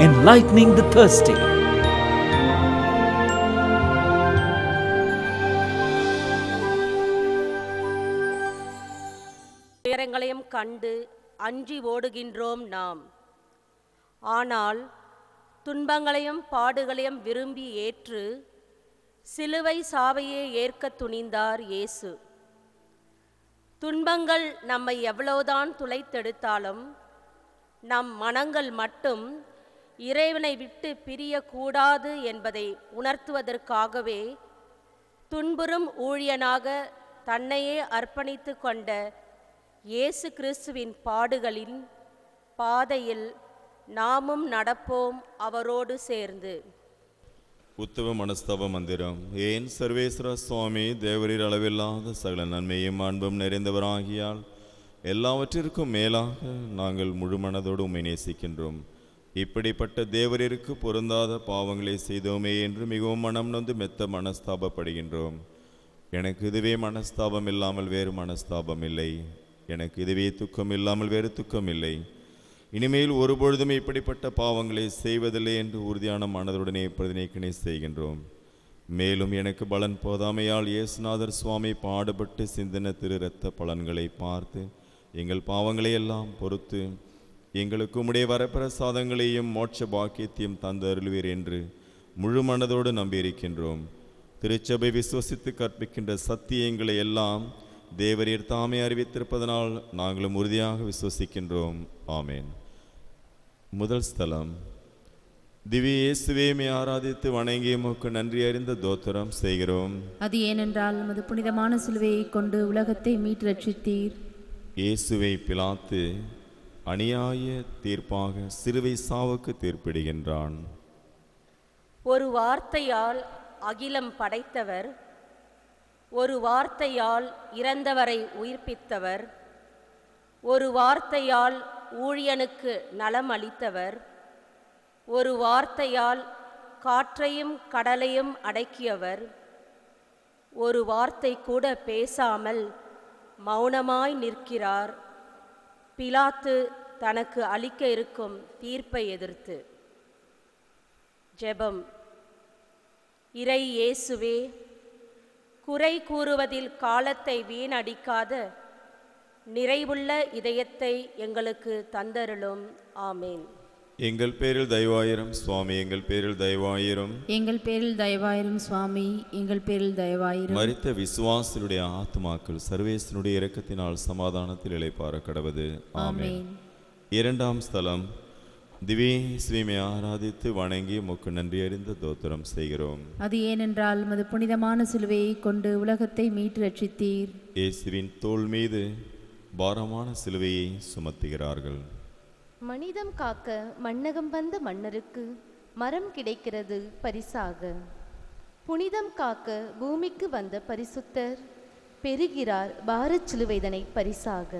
enlightening the thirsty. துயரங்களையும் கண்டு அஞ்சி ஓடுகின்றோம் நாம் ஆனால் துன்பங்களையும் பாடுகளையும் விரும்பி ஏற்று சிலுவை சாவையே ஏற்க துணிந்தார் இயேசு துன்பங்கள் நம்மை எவ்வளவுதான் துளைத்தெடுத்தாலும் நம் மனங்கள் மட்டும் இறைவனை விட்டு பிரியக்கூடாது என்பதை உணர்த்துவதற்காகவே துன்புறும் ஊழியனாக தன்னையே அர்ப்பணித்து கொண்ட இயேசு கிறிஸ்துவின் பாடுகளின் பாதையில் நாமும் நடப்போம் அவரோடு சேர்ந்து உத்தவ மனஸ்தவ மந்திரம் ஏன் சர்வேஸ்வர சுவாமி தேவரீர் அளவில்லாத சகல நன்மையும் அன்பும் நிறைந்தவராகியால் எல்லாவற்றிற்கும் மேலாக நாங்கள் முழு மனதோடு உம்மை நேசிக்கின்றோம் இப்படிப்பட்ட தேவரிற்கு பொருந்தாத பாவங்களை செய்தோமே என்று மிகவும் மனம் நொந்து மெத்த மனஸ்தாபப்படுகின்றோம் எனக்கு இதுவே மனஸ்தாபம் இல்லாமல் வேறு மனஸ்தாபம் இல்லை எனக்கு இதுவே துக்கம் இல்லாமல் வேறு துக்கம் இல்லை இனிமேல் ஒருபொழுதும் இப்படிப்பட்ட பாவங்களை செய்வதில்லை என்று உறுதியான மனதுடனே பிரதிநீக்கணை செய்கின்றோம் மேலும் எனக்கு பலன் போதாமையால் இயேசுநாதர் சுவாமி பாடுபட்டு சிந்தின திரு இரத்த பலன்களை பார்த்து எங்கள் பாவங்களை எல்லாம் பொறுத்து எங்களுக்கு உம்முடைய வரப்பிரசாதங்களையும் மோட்ச பாக்கியத்தையும் தந்து அருள்வீர் என்று முழு மனதோடு நம்பியிருக்கின்றோம் திருச்சபை விசுவசித்து கற்பிக்கின்ற சத்தியங்களை எல்லாம் தேவரீர் தாமே அறிவித்திருப்பதனால் நாங்களும் உறுதியாக விசுவசிக்கின்றோம் ஆமேன் முதல் ஸ்தலம் திவ்ய இயேசுவேமை ஆராதித்து வணங்கி உமக்கு நன்றி அறிந்த தோத்திரம் செய்கிறோம் அது ஏனென்றால் உமது புனிதமான சிலுவையை கொண்டு உலகத்தை மீட்டு ரட்சித்தீர் இயேசுவை பிலாத்து அநியாய தீர்ப்பாக சிலுவை சாவுக்கு தீர்ப்பிடுகின்றான் ஒரு வார்த்தையால் அகிலம் படைத்தவர் ஒரு வார்த்தையால் இறந்தவரை உயிர்ப்பித்தவர் ஒரு வார்த்தையால் ஊழியனுக்கு நலம் அளித்தவர் ஒரு வார்த்தையால் காற்றையும் கடலையும் அடக்கியவர் ஒரு வார்த்தை கூட பேசாமல் மௌனமாய் நிற்கிறார் பிலாத்து தனக்கு அளிக்க இருக்கும் தீர்ப்பை எதிர்த்து ஜெபம் இறை இயேசுவே குறை கூறுவதில் காலத்தை வீணடிக்காத நிறைவுள்ள இதயத்தை எங்களுக்கு தந்தருளும் ஆமேன் எங்கள் பேரில் தயவாயிரம் சுவாமி எங்கள் பேரில் தயவாயிரம் எங்கள் பேரில் தயவாயிரும் சுவாமி எங்கள் பேரில் தயவாயிரும் மரித்த விசுவாசனுடைய ஆத்மாக்கள் சர்வேசனுடைய இரக்கத்தினால் சமாதானத்தில் இளைப்பார கடவது ஆமென் ஆமென் இரண்டாம் ஸ்தலம் திவ்ய ஸ்ரீமை ஆராதித்து வணங்கி முக்கு நன்றி அறிந்த தோத்திரம் செய்கிறோம் அது ஏனென்றால் உமது புனிதமான சிலுவையை கொண்டு உலகத்தை மீட்டு ரட்சித்தீர் இயேசுவின் தோள் மீது பாரமான சிலுவையை சுமத்துகிறார்கள் மனிதம் காக்க மண்ணகம் வந்த மன்னருக்கு மரம் கிடைக்கிறது பரிசாக புனிதம் காக்க பூமிக்கு வந்த பரிசுத்தர் பெறுகிறார் பாரச் சிலுவைதனை பரிசாக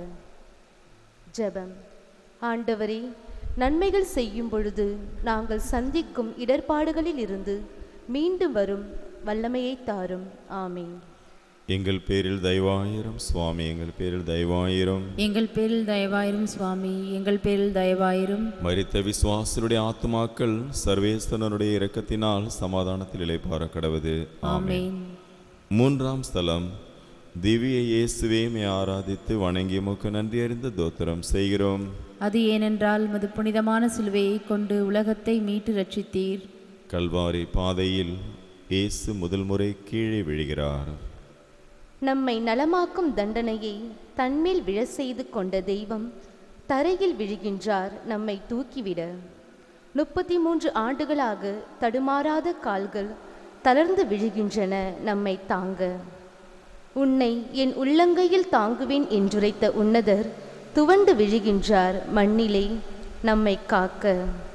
ஜெபம் ஆண்டவரே நன்மைகள் செய்யும் பொழுது நாங்கள் சந்திக்கும் இடர்பாடுகளில் இருந்து மீண்டும் வரும் வல்லமையை தாரும் ஆமீன் எங்கள் பேரில் தயவாயிரம் சுவாமி எங்கள் பேரில் தயவாயிரம் எங்கள் பேரில் தயவாயிரும் சுவாமி எங்கள் பேரில் தயவாயிரும் மரித்த விசுவாசனுடைய ஆத்மாக்கள் சர்வேஸ்வரனுடைய இரக்கத்தினால் சமாதானத்தில் இளைப்பார கடவது ஆமென் மூன்றாம் ஸ்தலம் திவ்ய இயேசுவே ஆராதித்து வணங்கி முக்கு நன்றி அறிந்த தோத்திரம் செய்கிறோம் அது ஏனென்றால் உமது புனிதமான சிலுவையை கொண்டு உலகத்தை மீட்டு ரட்சித்தீர் கல்வாரி பாதையில் இயேசு முதல் முறை கீழே விழுகிறார் நம்மை நலமாக்கும் தண்டனையை தன்மேல் விழ செய்து கொண்ட தெய்வம் தரையில் விழுகின்றார் நம்மை தூக்கிவிட முப்பத்தி மூன்று ஆண்டுகளாக தடுமாறாத கால்கள் தளர்ந்து விழுகின்றன நம்மை தாங்க உன்னை என் உள்ளங்கையில் தாங்குவேன் என்றுரைத்த உன்னதர் துவண்டு விழுகின்றார் மண்ணிலே நம்மை காக்க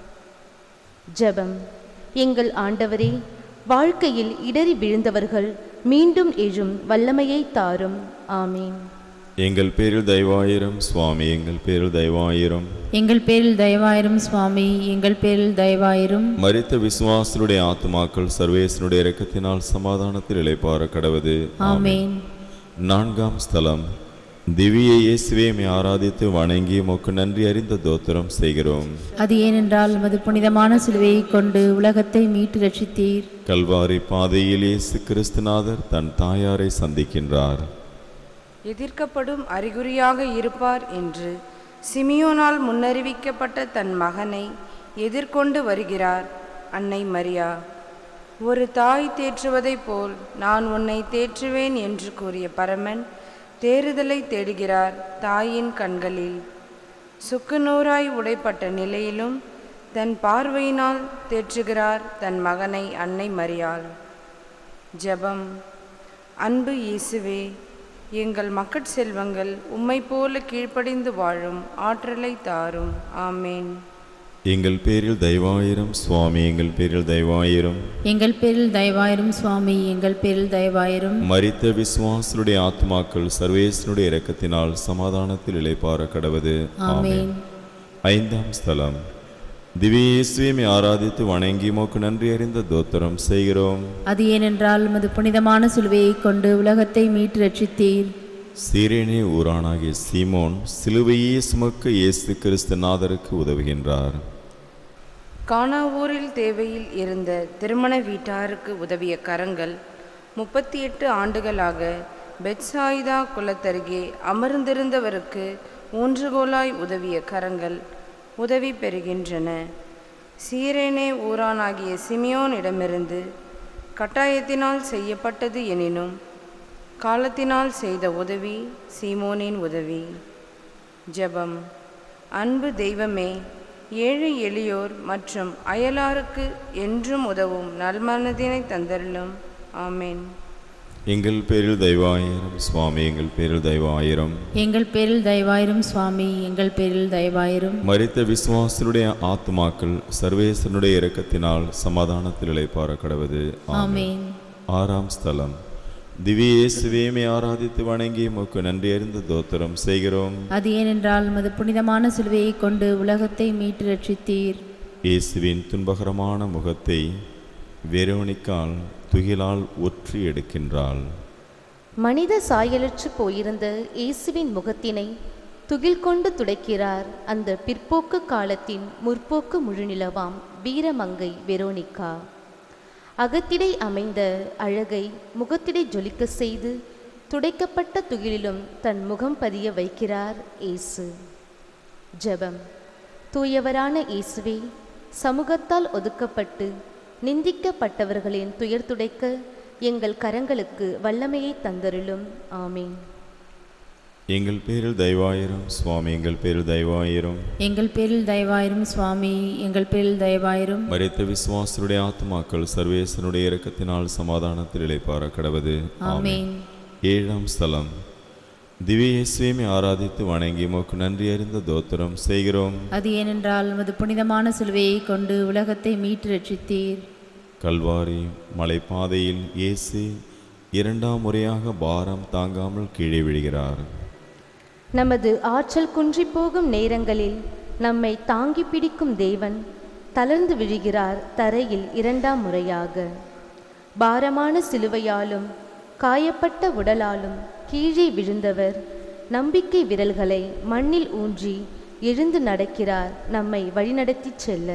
ஜெபம் எங்கள் ஆண்டவரே வாழ்க்கையில் இடறி விழுந்தவர்கள் மீண்டும் எழும் வல்லமையை தாரும் ஆமீன் எங்கள் பேரில் தயவாயிரம் சுவாமி எங்கள் பேரில் தயவாயிரம் எங்கள் பேரில் தயவாயிரும் சுவாமி எங்கள் பேரில் தயவாயிரும் மரித்த விசுவாசனுடைய ஆத்மாக்கள் சர்வேசனுடைய இரக்கத்தினால் சமாதானத்தில் இளைப்பார கடவது ஆமென் நான்காம் ஸ்தலம் திவ்ய இயேசுவே மை ஆராதித்து வணங்கி உமக்கு நன்றி அறிந்த தோத்திரம் செய்கிறோம் அது ஏனென்றால் உமது புனிதமான சிலுவையை கொண்டு உலகத்தை மீட்டு ரட்சித்தீர் கல்வாரி பாதையில் இயேசு கிறிஸ்துநாதர் தன் தாயாரை சந்திக்கின்றார் எதிர்க்கப்படும் அறிகுறியாக இருப்பார் என்று சிமியோனால் முன்னறிவிக்கப்பட்ட தன் மகனை எதிர்கொண்டு வருகிறார் அன்னை மரியா ஒரு தாய் தேற்றுவதைப் போல் நான் உன்னை தேற்றுவேன் என்று கூறிய பரமன் தேறுதலை தேடுகிறார் தாயின் கண்களில் சுக்குநூறாய் உடைப்பட்ட நிலையிலும் தன் பார்வையினால் தேற்றுகிறார் தன் மகனை அன்னை மரியாள் ஜெபம் அன்பு இயேசுவே எங்கள் மக்கட் செல்வங்கள் உம்மை போல கீழ்ப்படிந்து வாழும் ஆற்றலை தாரும் ஆமேன் எங்கள் பேரில் தயவாயிரம் சுவாமி எங்கள் பேரில் தயவாயிரம் எங்கள் பேரில் தயவாயிரும் சுவாமி எங்கள் பேரில் தயவாயிரும் மரித்த விசுவாசனுடைய ஆத்மாக்கள் சர்வேசனுடைய இரக்கத்தினால் சமாதானத்தில் இளைப்பாற கடவது ஆமென் ஐந்தாம் ஸ்தலம் திவ்ய இயேசுவை ஆராதித்து வணங்கி மோக்கு நன்றி அறிந்த தோத்திரம் செய்கிறோம் அது ஏனென்றால் உமது புனிதமான சிலுவையை கொண்டு உலகத்தை மீட்டு ரட்சித்தீர் சீரேனே ஊரானாகிய சீமோன் சிலுவையே சுமக்க இயேசு கிறிஸ்து நாதருக்கு உதவுகின்றார் கானாவூரில் தேவையில் இருந்த திருமண வீட்டாருக்கு உதவிய கரங்கள் முப்பத்தி எட்டு ஆண்டுகளாக பெட்சாயிதா குலத்தருகே அமர்ந்திருந்தவருக்கு ஊன்றுகோலாய் உதவிய கரங்கள் உதவி பெறுகின்றன சீரேனே ஊரானாகிய சிமியோனிடமிருந்து கட்டாயத்தினால் செய்யப்பட்டது எனினும் காலத்தினால் செய்த உதவி சீமோனின் உதவி ஜெபம் அன்பு தெய்வமே ஏழை எளியோர் மற்றும் அயலாருக்கு என்றும் உதவும் நல்மனதினை தந்தருளும் ஆமேன் எங்கள் பேரில் தெய்வாயிரம் சுவாமி எங்கள் பேரில் தெய்வாயிரம் எங்கள் பேரில் தயவாயிரும் சுவாமி எங்கள் பேரில் தயவாயிரும் மரித்த விசுவாசனுடைய ஆத்மாக்கள் சர்வேசனுடைய இரக்கத்தினால் சமாதானத்தில் இளைப்பாற கடவது ஆமென் ஆறாம் ஸ்தலம் திவ்ய இயேசுவேமை ஆராதித்து வணங்கி உமக்கு நன்றி அறிந்த தோத்திரம் செய்கிறோம் அது ஏனென்றால் உமது புனிதமான சிலுவையை கொண்டு உலகத்தை மீட்டு ரட்சித்தீர் இயேசுவின் துன்பகரமான முகத்தை வெரோனிக்கால் துகிலால் ஒற்றி எடுக்கின்றாள் மனித சாயலற்று போயிருந்த இயேசுவின் முகத்தினை துகில் கொண்டு துடைக்கிறார் அந்த பிற்போக்கு காலத்தின் முற்போக்கு முழுநிலவாம் வீரமங்கை வெரோனிகா அகத்திடை அமைந்த அழகை முகத்திடை ஜொலிக்க செய்து துடைக்கப்பட்ட துகிலிலும் தன் முகம் பதிய வைக்கிறார் இயேசு ஜெபம் தூயவரான இயேசுவே சமூகத்தால் ஒதுக்கப்பட்டு நிந்திக்கப்பட்டவர்களின் துயர் துடைக்க எங்கள் கரங்களுக்கு வல்லமையை தந்தருளும் ஆமீன் எங்கள் பேரில் தயவாயிரம் சுவாமி எங்கள் பேரில் தயவாயிரம் எங்கள் பேரில் தயவாயிரும் சுவாமி எங்கள் பேரில் தயவாயிரும் மரித்த விசுவாசனுடைய ஆத்மாக்கள் சர்வேசனுடைய இரக்கத்தினால் சமாதானத்தில் இளைப்பாற கடவது ஆமென் ஏழாம் ஸ்தலம் திவ்ய இயேசுவை ஆராதித்து வணங்கி உமக்கு நன்றி அறிந்த தோத்திரம் செய்கிறோம் அது ஏனென்றால் உமது புனிதமான சிலுவையை கொண்டு உலகத்தை மீட்டு ரட்சித்தீர் கல்வாரி மலைப்பாதையில் இயேசு இரண்டாம் முறையாக பாரம் தாங்காமல் கீழே விழுகிறார் நமது ஆற்றல் குன்றி போகும் நேரங்களில் நம்மை தாங்கி பிடிக்கும் தேவன் தளர்ந்து விழுகிறார் தரையில் இரண்டாம் முறையாக பாரமான சிலுவையாலும் காயப்பட்ட உடலாலும் கீழே விழுந்தவர் நம்பிக்கை விரல்களை மண்ணில் ஊன்றி எழுந்து நடக்கிறார் நம்மை வழிநடத்திச் செல்ல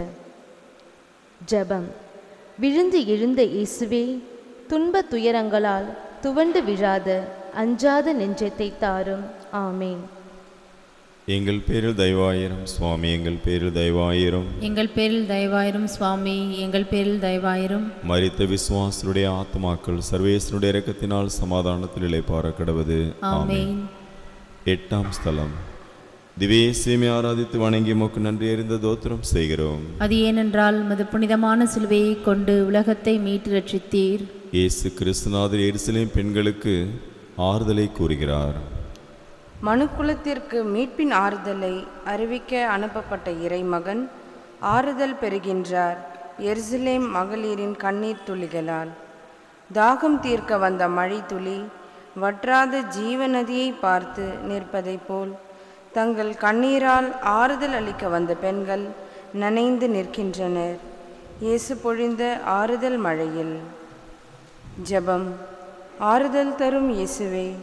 ஜெபம் விழுந்து எழுந்த இயேசுவே துன்ப துயரங்களால் துவண்டு விழாத அஞ்சாத நெஞ்சத்தை தாரும் ஆமேன் எங்கள் பேரில் தயவாயிரம் சுவாமி எங்கள் பேரில் தயவாயிரம் எங்கள் பேரில் தயவாயிரும் சுவாமி எங்கள் பேரில் தயவாயிரும் மரித்த விசுவாசனுடைய ஆத்மாக்கள் சர்வேசனுடைய இரக்கத்தினால் சமாதானத்தில் இளைப்பாற கடவது ஆமென் எட்டாம் ஸ்தலம் திவ்யேசியமை ஆராதித்து வணங்கி உமக்கு நன்றி அறிந்த தோத்திரம் செய்கிறோம் அது ஏனென்றால் உமது புனிதமான சிலுவையை கொண்டு உலகத்தை மீட்டு ரட்சித்தீர் இயேசு கிறிஸ்துநாதர் எருசலேம் பெண்களுக்கு ஆறுதலை கூறுகிறார் மனுக்குலத்திற்கு மீட்பின் ஆறுதலை அறிவிக்க அனுப்பப்பட்ட இறைமகன் ஆறுதல் பெறுகின்றார் எருசலேம் மகளிரின் கண்ணீர் துளிகளால் தாகம் தீர்க்க வந்த மழை துளி வற்றாத ஜீவ நதியை பார்த்து நிற்பதைப் போல் தங்கள் கண்ணீரால் ஆறுதல் அளிக்க வந்த பெண்கள் நனைந்து நிற்கின்றனர் இயேசு பொழிந்த ஆறுதல் மழையில் ஜெபம் ஆறுதல் தரும் இயேசுவே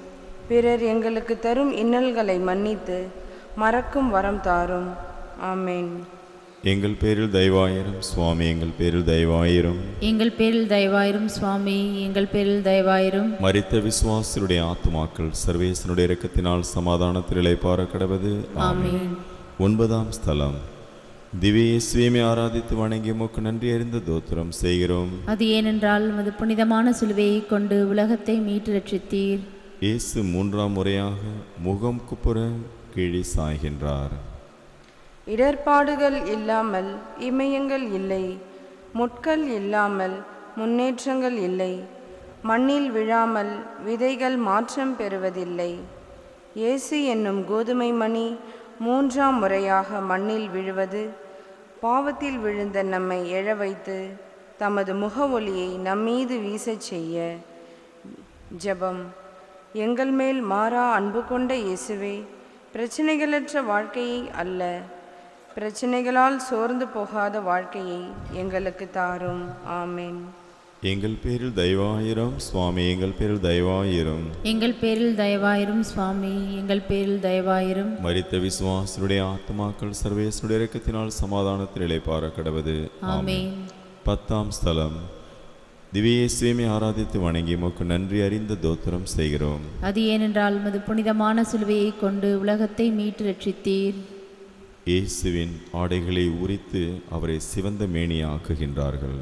பிறர் எங்களுக்கு தரும் இன்னல்களை மன்னித்து மறக்கும் வரம் தாரும் ஆமேன் எங்கள் பேரில் தயவாயிரும் சுவாமி எங்கள் பேரில் தயவாயிரும் எங்கள் பேரில் தயவாயிரும் சுவாமி எங்கள் பேரில் தயவாயிரும் மரித்த விசுவாசருடைய ஆத்துமாக்கள் சர்வேசனுடைய இரக்கத்தினால் சமாதானத்தில் இளைப்பார கடவது ஆமென் ஒன்பதாம் ஸ்தலம் திவ்ய சுயமை ஆராதித்து வணங்கி உமக்கு நன்றி அறிந்த தோத்திரம் செய்கிறோம் அது ஏனென்றால் உமது புனிதமான சிலுவையை கொண்டு உலகத்தை மீட்டு ரட்சித்தீர் இயேசு மூன்றாம் முறையாக முகம் குப்புற கீழே சாய்கின்றார் இடர்பாடுகள் இல்லாமல் இமயங்கள் இல்லை முட்கள் இல்லாமல் முன்னேற்றங்கள் இல்லை மண்ணில் விழாமல் விதைகள் மாற்றம் பெறுவதில்லை இயேசு என்னும் கோதுமை மணி மூன்றாம் முறையாக மண்ணில் விழுவது பாவத்தில் விழுந்த நம்மை எழ வைத்து தமது முக ஒளியை நம்மீது வீசச் செய்ய ஜெபம் எங்கள் மேல் மாறா அன்பு கொண்ட இயேசுவே பிரச்சனைகளற்ற வாழ்க்கையை அல்ல பிரச்சனைகளால் சோர்ந்து போகாத வாழ்க்கையை எங்களுக்கு தாரும் ஆமேன் எங்கள் பேரில் தயவாயிரும் சுவாமி எங்கள் பேரில் தயவாயிரும் எங்கள் பேரில் தயவாயிரும் சுவாமி எங்கள் பேரில் தயவாயிரும் மரித்த விசுவாசனுடைய ஆத்மாக்கள் சர்வேசனுடைய இரக்கத்தினால் சமாதானத்தில் இளைப்பார கடவது ஆமென் பத்தாம் ஸ்தலம் திவ்ய சுயமை ஆராதித்து வணங்கி உமக்கு நன்றி அறிந்த தோத்திரம் செய்கிறோம் அது ஏனென்றால் உமது புனிதமான சிலுவையை கொண்டு உலகத்தை மீட்டு ரட்சித்தீர் இயேசுவின் ஆடைகளை உரித்து அவரை சிவந்த மேனியாக்குகின்றார்கள்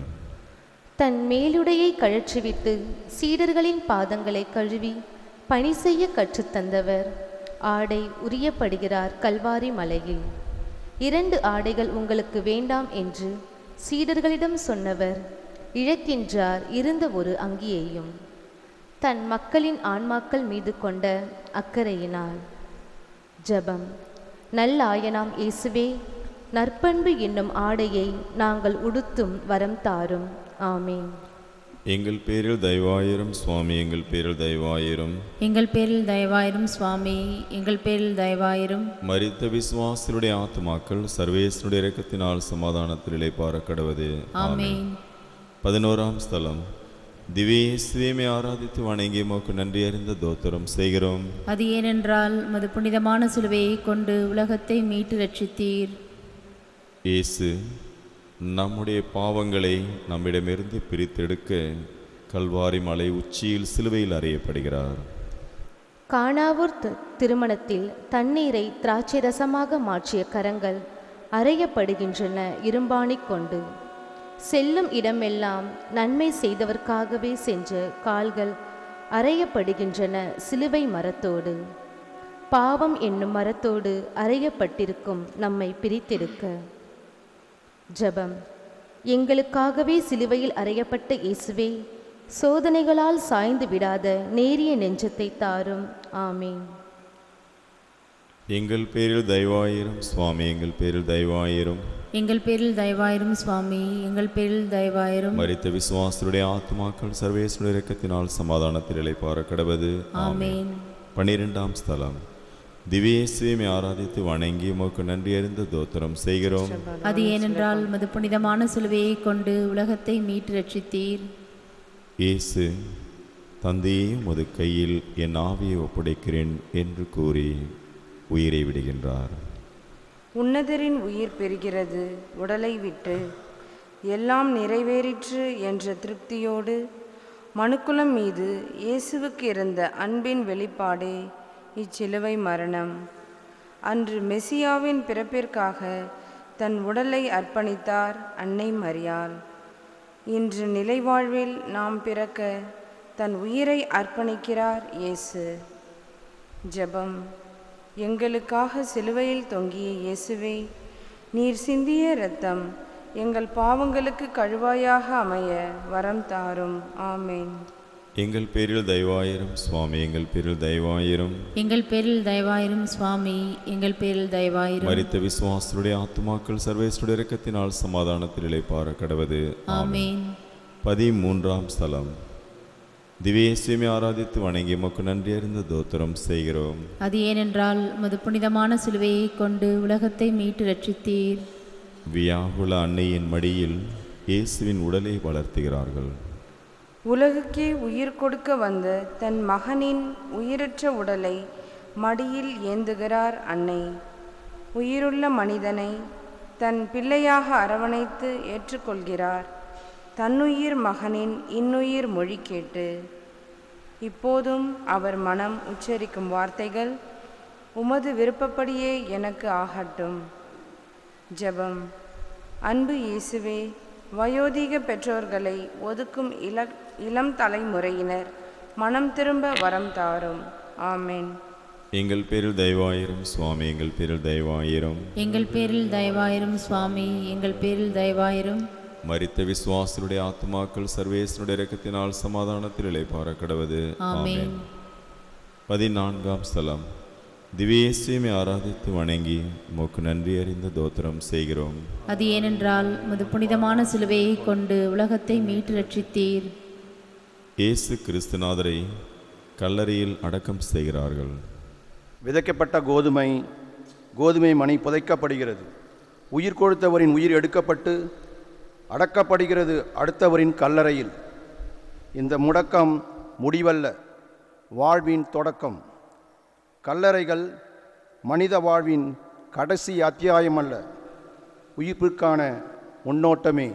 தன் மேலுடையை கழற்றிவிட்டு சீடர்களின் பாதங்களை கழுவி பணி செய்ய கற்றுத்தந்தவர் ஆடை உரியப்படுகிறார் கல்வாரி மலையில் இரண்டு ஆடைகள் உங்களுக்கு வேண்டாம் என்று சீடர்களிடம் சொன்னவர் இழக்கின்றார் இருந்த ஒரு அங்கியையும் தன் மக்களின் ஆன்மாக்கள் மீது கொண்ட அக்கறையினால் ஜெபம் நல்லாயனாம் இயேசுவே நற்பண்பு என்னும் ஆடையை நாங்கள் உடுத்தும் வரம் தாரும் ஆமீன் எங்கள் பேரில் தயவாயிரும் சுவாமி எங்கள் பேரில் தயவாயிரும் எங்கள் பேரில் தயவாயிரும் சுவாமி எங்கள் பேரில் தயவாயிரும் மரித்த விசுவாசருடைய ஆத்மாக்கள் சர்வேசனுடைய இரக்கத்தினால் சமாதானத்தில் இளைப்பார கடவது ஆமென் பதினோராம் ஸ்தலம் திவ்ய சுயமை ஆராதித்து வணங்கி உமக்கு நன்றி அறிந்த தோத்திரம் செய்கிறோம் அது ஏனென்றால் உமது புனிதமான சிலுவையை கொண்டு உலகத்தை மீட்டு ரட்சித்தீர் இயேசு நம்முடைய பாவங்களை நம்மிடமிருந்து பிரித்தெடுக்க கல்வாரி மலை உச்சியில் சிலுவையில் அறையப்படுகிறார் காணாவூர் தி- திருமணத்தில் தண்ணீரை திராட்சை ரசமாக மாற்றிய கரங்கள் அறையப்படுகின்றன இரும்பாணிக் கொண்டு செல்லும் இடமெல்லாம் நன்மை செய்தவர்க்காகவே சென்ற கால்கள் அறையப்படுகின்றன சிலுவை மரத்தோடு பாவம் என்னும் மரத்தோடு அறையப்பட்டிருக்கும் நம்மை பிரித்தெடுக்க ஜெபம் எங்களுக்காகவே சிலுவையில் அறையப்பட்ட இயேசுவே சோதனைகளால் சாய்ந்து விடாத நேரிய நெஞ்சத்தை தாரும் ஆமீன் எங்கள் பேரில் தயவாயிரும் சுவாமி எங்கள் பேரில் தயவாயிரும் எங்கள் பேரில் தயவாயிரும் சுவாமி எங்கள் பேரில் தயவாயிரும் மரித்த விசுவாசருடைய ஆத்மாக்கள் சர்வேசனுடைய இரக்கத்தினால் சமாதானத்தில் இளைப்பார கடவது ஆமென் பன்னிரெண்டாம் ஸ்தலம் திவ்ய சுயமை ஆராதித்து வணங்கி உமக்கு நன்றி அறிந்த தோத்திரம் செய்கிறோம் அது ஏனென்றால் உமது புனிதமான சிலுவையை கொண்டு உலகத்தை மீட்டு ரட்சித்தீர் இயேசு தந்தையே உமது கையில் என் ஆவியை ஒப்படைக்கிறேன் என்று கூறி உயிரை விடுகின்றார் உன்னதரின் உயிர் பெறுகிறது உடலை விட்டு எல்லாம் நிறைவேறிற்று என்ற திருப்தியோடு மனுக்குலம் மீது இயேசுவுக்கு இருந்த அன்பின் வெளிப்பாடே இச்சிலுவை மரணம் அன்று மெசியாவின் பிறப்பிற்காக தன் உடலை அர்ப்பணித்தார் அன்னை மரியாள் இன்று நிலைவாழ்வில் நாம் பிறக்க தன் உயிரை அர்ப்பணிக்கிறார் இயேசு ஜெபம் எங்களுக்காக சிலுவையில் தொங்கிய இயேசுவே நீர் சிந்திய இரத்தம் எங்கள் பாவங்களுக்கு கழுவாயாக அமைய வரம் தாரும் ஆமேன் எங்கள் பேரில் தயவாயிரும் சுவாமி எங்கள் பேரில் தயவாயிரும் எங்கள் பேரில் தயவாயிரும் சுவாமி எங்கள் பேரில் தயவாயிரும் மரித்த விசுவாசருடைய ஆத்துமாக்கள் சர்வேசுடைய இரக்கத்தினால் சமாதானத்தில் இளைப்பார கடவது ஆமென் பதிமூன்றாம் ஸ்தலம் திவ்யேசுவை ஆராதித்து வணங்கி உமக்கு நன்றி அறிந்த தோத்திரம் செய்கிறோம் அது ஏனென்றால் உமது புனிதமான சிலுவையை கொண்டு உலகத்தை மீட்டு ரட்சித்தீர் வியாகுல அன்னையின் மடியில் இயேசுவின் உடலை வளர்த்துகிறார்கள் உலகுக்கே உயிர் கொடுக்க வந்த தன் மகனின் உயிரற்ற உடலை மடியில் ஏந்துகிறார் அன்னை உயிருள்ள மனிதனை தன் பிள்ளையாக அரவணைத்து ஏற்றுக்கொள்கிறார் தன்னுயிர் மகனின் இன்னுயிர் மொழி கேட்டு இப்போதும் அவர் மனம் உச்சரிக்கும் வார்த்தைகள் உமது விருப்பப்படியே எனக்கு ஆகட்டும் ஜெபம் அன்பு இயேசுவே வயோதிக பெற்றோர்களை ஒதுக்கும் இள இளம் தலைமுறையினர் மனம் திரும்ப வரம் தாரும் ஆமென் எங்கள் பேரில் தயவாயிரும் சுவாமி எங்கள் பேரில் தயவாயிரும் எங்கள் பேரில் தயவாயிரும் சுவாமி எங்கள் பேரில் தயவாயிரும் மரித்த விசுவாசனுடைய ஆத்மாக்கள் சர்வேசனுடைய இரக்கத்தினால் சமாதானத்தில் இளைப்பார கடவது ஆமென் பதினான்காம் ஸ்தலம் திவ்யேசியமை ஆராதித்து வணங்கி உமக்கு நன்றி அறிந்த தோத்திரம் செய்கிறோம் அது ஏனென்றால் முது புனிதமான சிலுவையை கொண்டு உலகத்தை மீட்டு ரட்சித்தீர் இயேசு கிறிஸ்துநாதரை கல்லறையில் அடக்கம் செய்கிறார்கள் விதைக்கப்பட்ட கோதுமை கோதுமை மணி புதைக்கப்படுகிறது உயிர் கொடுத்தவரின் உயிர் எடுக்கப்பட்டு அடக்கப்படுகிறது அடுத்தவரின் கல்லறையில் இந்த முடக்கம் முடிவல்ல வாழ்வின் தொடக்கம் கல்லறைகள் மனித வாழ்வின் கடைசி அத்தியாயம் அல்ல உயிர்ப்பிற்கான முன்னோட்டமே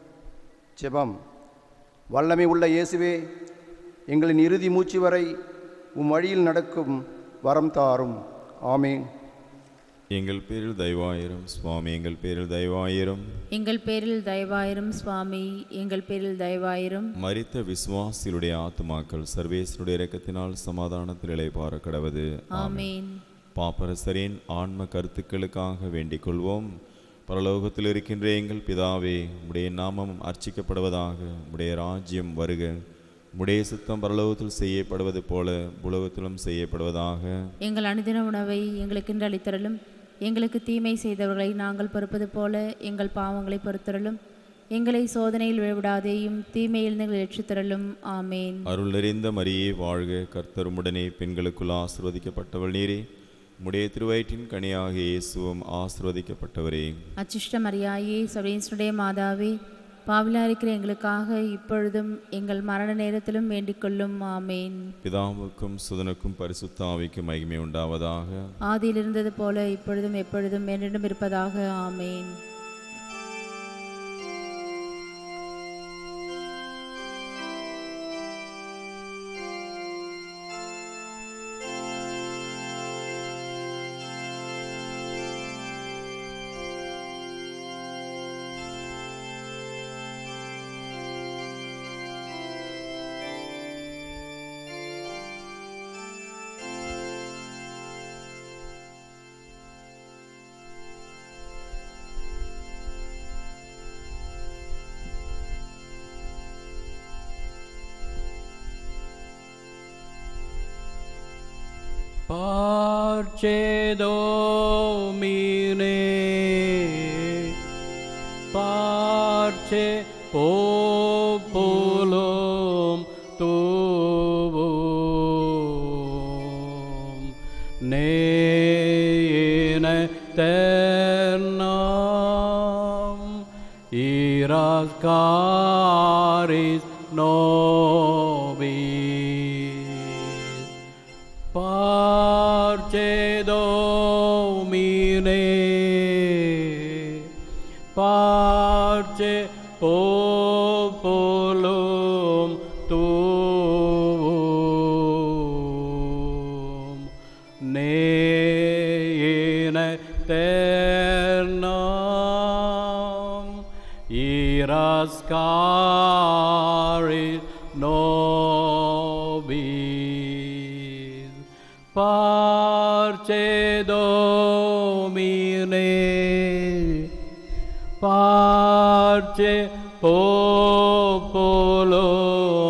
ஜெபம் வல்லமை உள்ள இயேசுவே எங்களின் இறுதி மூச்சு வரை உம் வழியில் நடக்கும் வரம் தாரும் ஆமேன் எங்கள் பேரில் தயவாயிரும் சுவாமி எங்கள் பேரில் தயவாயிரும் எங்கள் பேரில் தயவாயிரும் சுவாமி எங்கள் பேரில் தயவாயிரும் மரித்த விசுவாசிகளுடைய ஆத்மாக்கள் சர்வேசனுடைய இரக்கத்தினால் சமாதானத்தில் இளைப்பார கடவது ஆமென் பாப்பரசரின் ஆன்ம கருத்துக்களுக்காக வேண்டிக் கொள்வோம் பரலோகத்தில் இருக்கின்ற எங்கள் பிதாவே உடைய நாமம் அர்ச்சிக்கப்படுவதாக உடைய ராஜ்யம் வருக உடைய சித்தம் பரலோகத்தில் செய்யப்படுவது போல உலகத்திலும் செய்யப்படுவதாக எங்கள் அனுதின உணவை எங்களுக்கு இன்று அளித்தரலும் எங்களுக்கு தீமை செய்தவர்களை நாங்கள் பொறுப்பது போல எங்கள் பாவங்களை பொறுத்தரலும் எங்களை சோதனையில் விழவிடாதேயும் தீமையில் நீங்கள் எற்றுத்தரலும் ஆமேன் அருள் நிறைந்த மரியே வாழ்க கர்த்தருமுடனே பெண்களுக்குள் ஆசிர்வதிக்கப்பட்டவள் நீரே உடைய திருவயிற்றின் கனியாக இயேசுவும் ஆசிர்வதிக்கப்பட்டவரே அச்சிஷ்ட மரியாயே சபேசனுடைய மாதாவே பாவிலா இருக்கிற எங்களுக்காக இப்பொழுதும் எங்கள் மரண நேரத்திலும் வேண்டிக் கொள்ளும் ஆமேன் பிதாவுக்கும் சுதனுக்கும் பரிசுத்த ஆவிக்கும் மகிமை உண்டாவதாக ஆதியில் இருந்தது போல இப்பொழுதும் எப்பொழுதும் என்றும் இருப்பதாக ஆமேன் Parcedomine, parce populum tuum, ne in aeternam iras caris nobis. Parce Domine, parce populum tuum, ne in aeternam iras caris nobis. Parce Domine, parce populum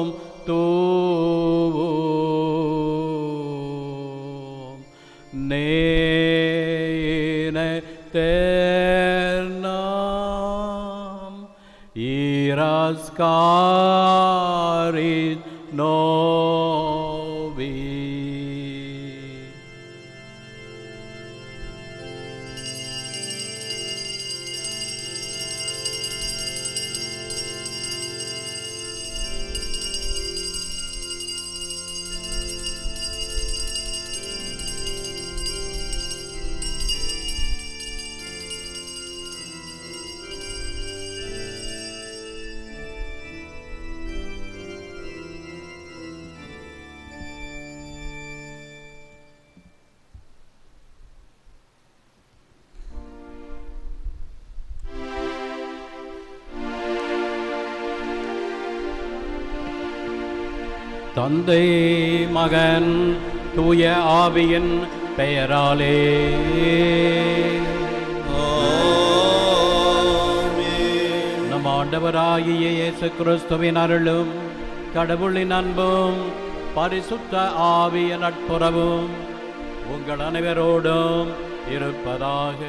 tuum, ne in aeternam iras caris nobis. தந்தை மகன் தூய ஆவியின் பெயராலே நம் ஆண்டவராகிய இயேசு கிறிஸ்துவின் அருளும் கடவுளின் அன்பும் பரிசுத்த ஆவிய நட்புறவும் உங்கள் அனைவரோடும் இருப்பதாக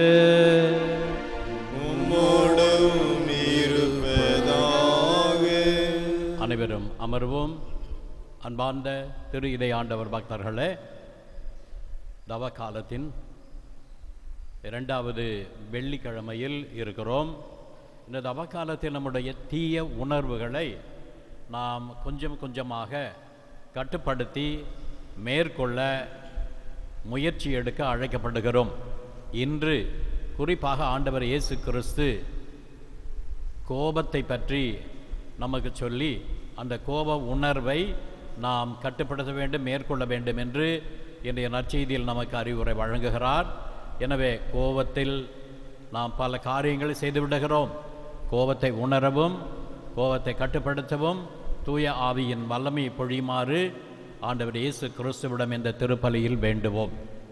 உம்மோடும் இருப்பதாக அனைவரும் அமர்வோம் அன்பார்ந்த திரு இதை ஆண்டவர் பக்தர்களே தவ காலத்தின் இரண்டாவது வெள்ளிக்கிழமையில் இருக்கிறோம் இந்த தவ காலத்தில் நம்முடைய தீய உணர்வுகளை நாம் கொஞ்சம் கொஞ்சமாக கட்டுப்படுத்தி மேற்கொள்ள முயற்சி எடுக்க அழைக்கப்படுகிறோம் இன்று குறிப்பாக ஆண்டவர் இயேசு கிறிஸ்து கோபத்தை பற்றி நமக்கு சொல்லி அந்த கோப உணர்வை நாம் கட்டுப்படுத்த வேண்டும் மேற்கொள்ள வேண்டும் என்று இன்றைய நற்செய்தியில் நமக்கு அறிவுரை வழங்குகிறார் எனவே கோபத்தில் நாம் பல காரியங்களை செய்து விடுகிறோம் கோபத்தை உணரவும் கோபத்தை கட்டுப்படுத்தவும் தூய ஆவியின் வல்லமையை பொழியுமாறு ஆண்டவர் இயேசு கிறிஸ்துவிடம் இந்த திருப்பலியில் வேண்டுவோம்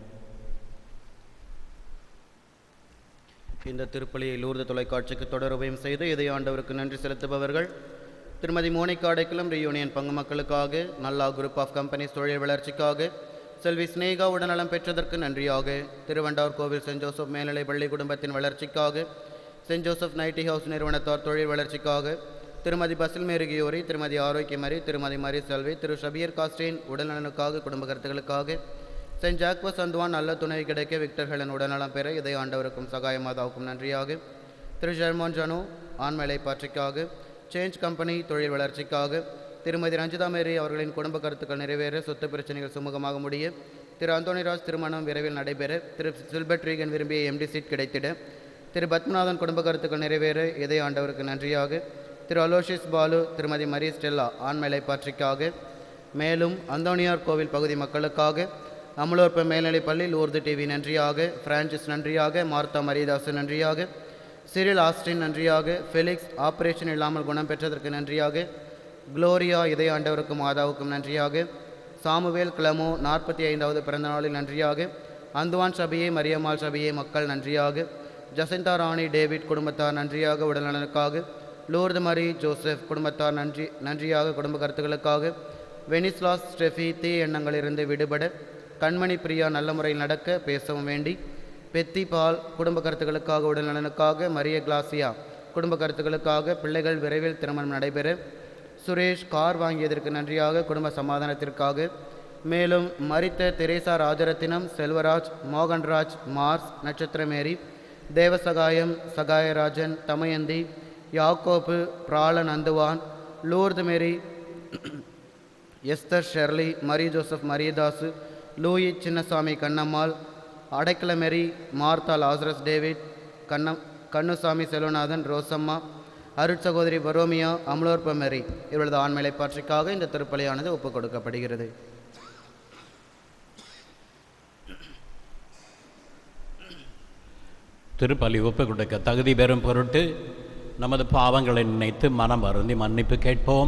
இந்த திருப்பலியை லூர்து தொலைக்காட்சிக்கு தொடர்பையும் செய்து இதை ஆண்டவருக்கு நன்றி செலுத்துபவர்கள் திருமதி மோனிகா அடைக்கலம் ரியூனியன் பங்கு மக்களுக்காக நல்லா குரூப் ஆஃப் கம்பெனிஸ் தொழில் வளர்ச்சிக்காக செல்வி ஸ்னேகா உடல்நலம் பெற்றதற்கு நன்றியாக திருவண்டார் கோவில் சென்ட் ஜோசப் மேல்நிலை பள்ளி குடும்பத்தின் வளர்ச்சிக்காக சென்ட் ஜோசப் நைட்டி ஹவுஸ் நிறுவனத்தார் தொழில் வளர்ச்சிக்காக திருமதி பசில் மேருகியோரி திருமதி ஆரோக்கியமரி திருமதி மரி செல்வி திரு ஷபீர் காஸ்டின் உடல்நலனுக்காக குடும்ப கருத்துக்களுக்காக சென்ட் ஜாக்வஸ் அந்துவான் நல்ல துணை கிடைக்க விக்டர்களின் உடல்நலம் பெற இதை ஆண்டவருக்கும் சகாயமாதாவுக்கும் நன்றியாக திரு ஜெர்மான் ஜனு ஆண்மலை பாற்றிக்காக சேஞ்ச் கம்பெனி தொழில் வளர்ச்சிக்காக திருமதி ரஞ்சிதா மேரி அவர்களின் குடும்ப கருத்துக்கள் நிறைவேற சொத்து பிரச்சனைகள் சுமூகமாக முடிய திரு அந்தோனிராஜ் திருமணம் விரைவில் நடைபெற திரு சில்பர்ட் ரீகன் விரும்பிய எம்டி சீட் கிடைத்திட திரு பத்மநாதன் குடும்ப கருத்துக்கள் நிறைவேற இதை ஆண்டவருக்கு நன்றியாக திரு அலோஷிஸ் பாலு திருமதி மரி ஸ்டெல்லா ஆண்மலை பாற்றிக்காக மேலும் அந்தோனியார் கோவில் பகுதி மக்களுக்காக அமலோற்ப மேல்நிலைப்பள்ளி லூர்து டிவி நன்றியாக பிரான்சிஸ் நன்றியாக மார்த்தா மரியதாசு நன்றியாக சிறில் ஆஸ்டின் நன்றியாக ஃபெலிக்ஸ் ஆபரேஷன் இல்லாமல் குணம் பெற்றதற்கு நன்றியாக குளோரியா இதய ஆண்டவருக்கும் மாதாவுக்கும் நன்றியாக சாமுவேல் கிளமோ நாற்பத்தி ஐந்தாவது பிறந்த நாளில் நன்றியாக அந்துவான் சபையே மரியம்மாள் சபையே மக்கள் நன்றியாக ஜசந்தா ராணி டேவிட் குடும்பத்தார் நன்றியாக உடல்நலனுக்காக லூர்து மரி ஜோசப் குடும்பத்தார் நன்றி நன்றியாக குடும்ப கருத்துக்களுக்காக வெனிஸ்லாஸ் ஸ்டெஃபி தீ எண்ணங்களிலிருந்து விடுபட கண்மணி பிரியா நல்ல முறையில் நடக்க பேசவும் வேண்டி பெத்தி பால் குடும்ப கருத்துக்களுக்காக உடல்நலனுக்காக மரிய கிளாசியா குடும்ப கருத்துக்களுக்காக பிள்ளைகள் விரைவில் திருமணம் நடைபெற சுரேஷ் கார் வாங்கியதற்கு நன்றியாக குடும்ப சமாதானத்திற்காக மேலும் மரித்த தெரேசா ராஜரத்தினம் செல்வராஜ் மோகன்ராஜ் மார்ஸ் நட்சத்திரமேரி தேவசகாயம் சகாயராஜன் தமயந்தி யாக்கோப்பு பிராளன் அந்துவான் லூர்து மேரி எஸ்தர் ஷெர்லி மரி ஜோசப் மரியதாசு லூயி சின்னசாமி கண்ணம்மாள் அடைக்கலமெரி மார்த்தா லாசரஸ் டேவிட் கண்ணம் கண்ணுசாமி செல்வநாதன் ரோசம்மா அருட்சகோதரி பரோமியா அமலோற்ப மேரி இவர்களது ஆண்மையை பற்றிக்காக இந்த திருப்பலியானது ஒப்புக் கொடுக்கப்படுகிறது திருப்பலி ஒப்பு கொடுக்க தகுதி பெறும் பொருட்டு நமது பாவங்களை நினைத்து மனம் வருந்தி மன்னிப்பு கேட்போம்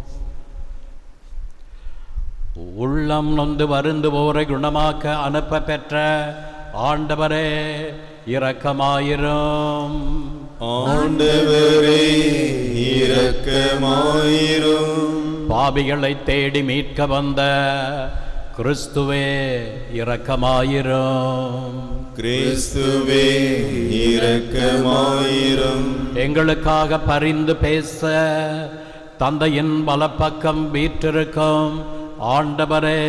உள்ளம் நொந்து வருந்துவோரை குணமாக்க அனுப்ப பெற்ற ஆண்டவரே இரக்கமாயிரும் ஆண்டவரே இரக்கமாயிரும் பாவிகளை தேடி மீட்க வந்த கிறிஸ்துவே இரக்கமாயிரும் கிறிஸ்துவே இரக்கமாயிரும் எங்களுக்காக பரிந்து பேச தந்தையின் வலப்பக்கம் வீற்றிருக்கும் ஆண்டவரே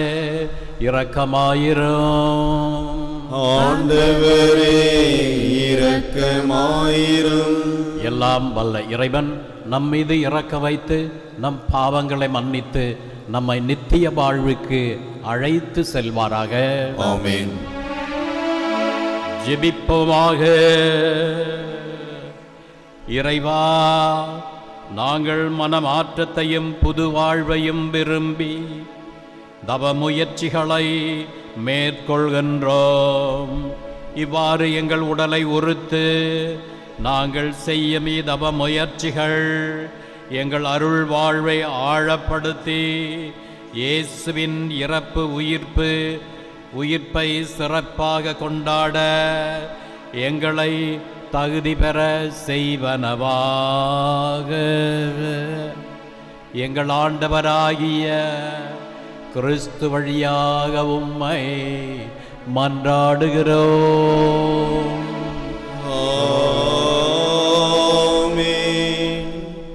இரக்கமாயிரும் ஆண்டவரே இரக்கமாயிரும் எல்லாம் வல்ல இறைவன் நம் மீது இறக்க வைத்து நம் பாவங்களை மன்னித்து நம்மை நித்திய வாழ்வுக்கு அழைத்து செல்வாராக ஆமென் ஜெபிப்போமாக இறைவா நாங்கள் மனமாற்றத்தையும் புது வாழ்வையும் விரும்பி தவ முயற்சிகளை மேற்கொள்கின்றோம் இவ்வாறு எங்கள் உடலை உறுத்து நாங்கள் செய்யும் தவ முயற்சிகள் எங்கள் அருள் வாழ்வை ஆழப்படுத்தி இயேசுவின் இறப்பு உயிர்ப்பு உயிர்ப்பை சிறப்பாக கொண்டாட எங்களை தகுதி பெற செய்வனவாக எங்கள் ஆண்டவராகிய கிறிஸ்து வழியாக உம்மை மன்றாடுகிறோம் ஆமென்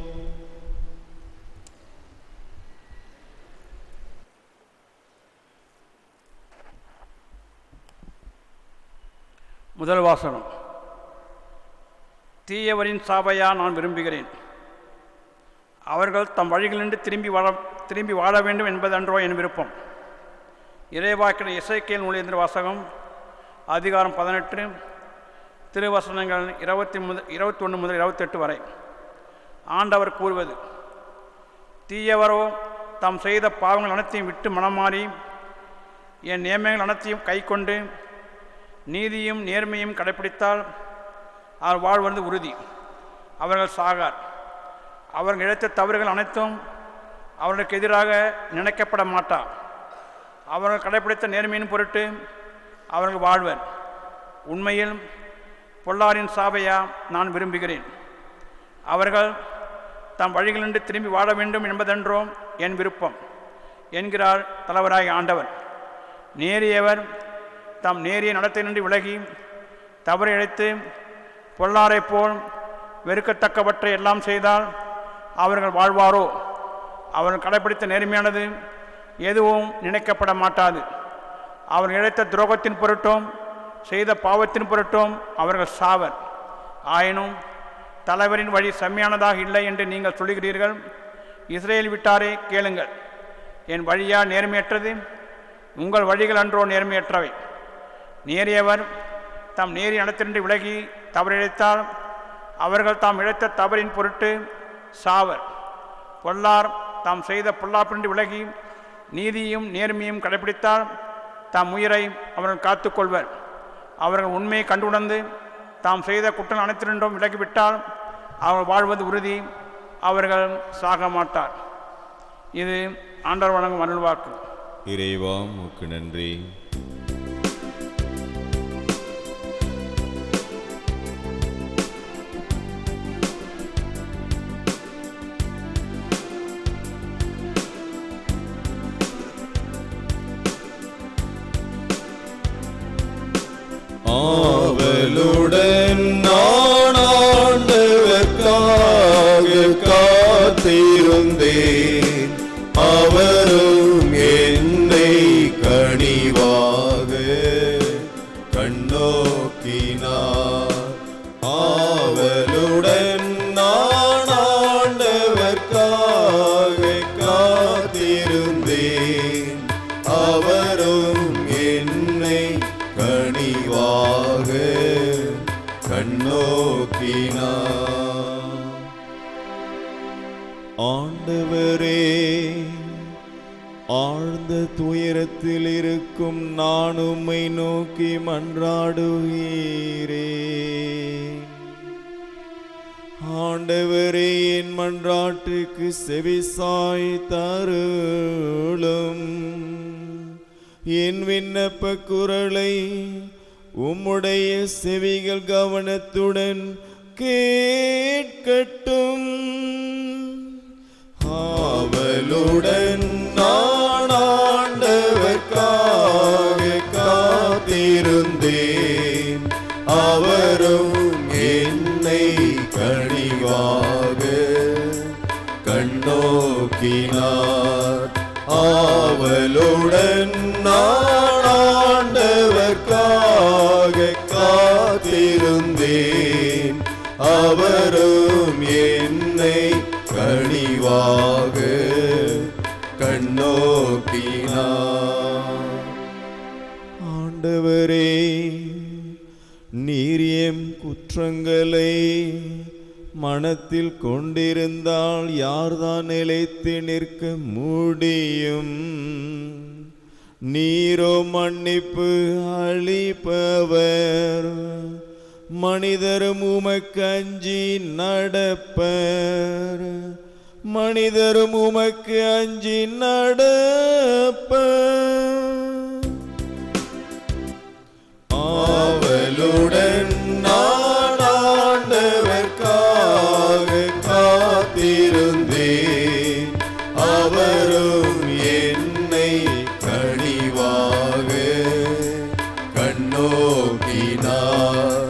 முதல் வாசகம் தீயவரின் சாவையா நான் விரும்புகிறேன் அவர்கள் தம் வழிகளின்றி திரும்பி வாழ திரும்பி வாழ வேண்டும் என்பதன்றோ என் விருப்பம் இறைவாக்கின இசைக்கேல் நூலேந்திர வாசகம் அதிகாரம் பதினெட்டு திருவசனங்கள் இருபத்தி முதல் இருபத்தி ஒன்று முதல் இருபத்தெட்டு வரை ஆண்டவர் கூறுவது தீயவரோ தாம் செய்த பாவங்கள் அனைத்தையும் விட்டு மனமாறி என் நியமங்கள் அனைத்தையும் கைக்கொண்டு நீதியும் நேர்மையும் கடைப்பிடித்தால் அவர் வாழ்வது உறுதி அவர்கள் சாகார் அவர்கள் இழைத்த தவறுகள் அனைத்தும் அவர்களுக்கு எதிராக நினைக்கப்பட மாட்டா அவர்கள் கடைப்பிடித்த நேர்மையின் பொருட்டு அவர்கள் வாழ்வர் உண்மையில் பொல்லாரின் சாவையா நான் விரும்புகிறேன் அவர்கள் தம் வழிகளின்றி திரும்பி வாழ வேண்டும் என்பதென்றோ என் விருப்பம் என்கிறார் தலைவராய் ஆண்டவர் நேரியவர் தாம் நேரிய நடத்தையின்றி விலகி தவறு இழைத்து பொல்லாரைப் போல் வெறுக்கத்தக்கவற்றை எல்லாம் செய்தால் அவர்கள் வாழ்வாரோ அவர்கள் கடைப்பிடித்த நேர்மையானது எதுவும் நினைக்கப்பட மாட்டாது அவர்கள் இழைத்த துரோகத்தின் பொருட்டும் செய்த பாவத்தின் பொருட்டும் அவர்கள் சாவர் ஆயினும் தலைவரின் வழி செம்மையானதாக இல்லை என்று நீங்கள் சொல்லுகிறீர்கள் இஸ்ரேல் விட்டாரே கேளுங்கள் என் வழியா நேர்மையற்றது உங்கள் வழிகள் அன்றோ நேர்மையற்றவை நேரியவர் தாம் நேரி நடத்தின்றி விலகி தவறிழைத்தால் அவர்கள் தாம் இழைத்த தவறின் பொருட்டு சாவர் பொல்லார் தாம் செய்த பொல்லாப்பின்றி விலகி நீதியும் நேர்மையும் கடைப்பிடித்தால் தாம் உயிரை அவர்கள் காத்துக்கொள்வர் அவர்கள் உண்மையை கண்டுணர்ந்து தாம் செய்த குற்றம் அனைத்திரண்டும் விலகிவிட்டால் அவர்கள் வாழ்வது உறுதி அவர்கள் சாக மாட்டார் இது ஆண்டவர் வழங்கும் அருள்வாக்கு இறைவா உமக்கு நன்றி ஆவலுடன் நான் ஆண்டவர்க்காக காத்திருந்தேன் அவரும் என்னை கனிவாக கண்ணோக்கினார் ஆவலுடன் நான் ஆண்டவர்க்காக காத்திருந்தேன் அவரும் என்னை கனிவாக கண்ணோக்கினார் ஆண்டவரே ஆழ்ந்த துயரத்தில் இருக்கும் நான் உம்மை நோக்கி மன்றாடுகிறே ஆண்டவரே என் மன்றாட்டுக்கு செவிசாய் தருளும் என் விண்ணப்ப குரலை உம்முடைய செவிகள் கவனத்துடன் கேட்கட்டும் ஆவலுடன் நான் ஆண்டவர்க்காக காத்திருந்தேன் அவரும் என்னை கனிவாக கண்ணோக்கினார் ஆவலுடன் நான் ஆண்டவர்க்காக காத்திருந்தேன் அவரும் என்னை கனிவாக கண்ணோக்கினார் ஆண்டவரே நீர் எம் குற்றங்களை மனத்தில் கொண்டிருந்தால் யார்தான் நிலைத்து நிற்க முடியும் நீரோ மன்னிப்பு அளிப்பவர் மனிதரும் உமக்கு அஞ்சி நடப்பர் மனிதரும் உமக்கு அஞ்சி நடப்ப ஆவலுடன் நான் ஆண்டவர்க்காக காத்திருந்தேன் அவரும் என்னை கனிவாக கண்ணோக்கினார்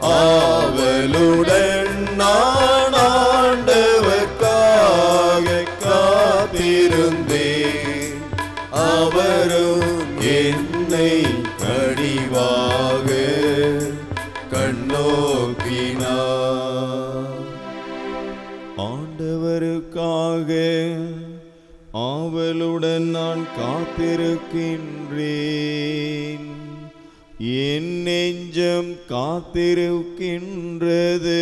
ஆவலுடன் நான் ஆண்டவர்க்காக காத்திருந்தேன் அவரும் என்னை கனிவாக கண்ணோக்கினார் ஆண்டவருக்காக ஆவலுடன் நான் காத்திருக்கின்றேன் என் நெஞ்சம் காத்திருக்கின்றது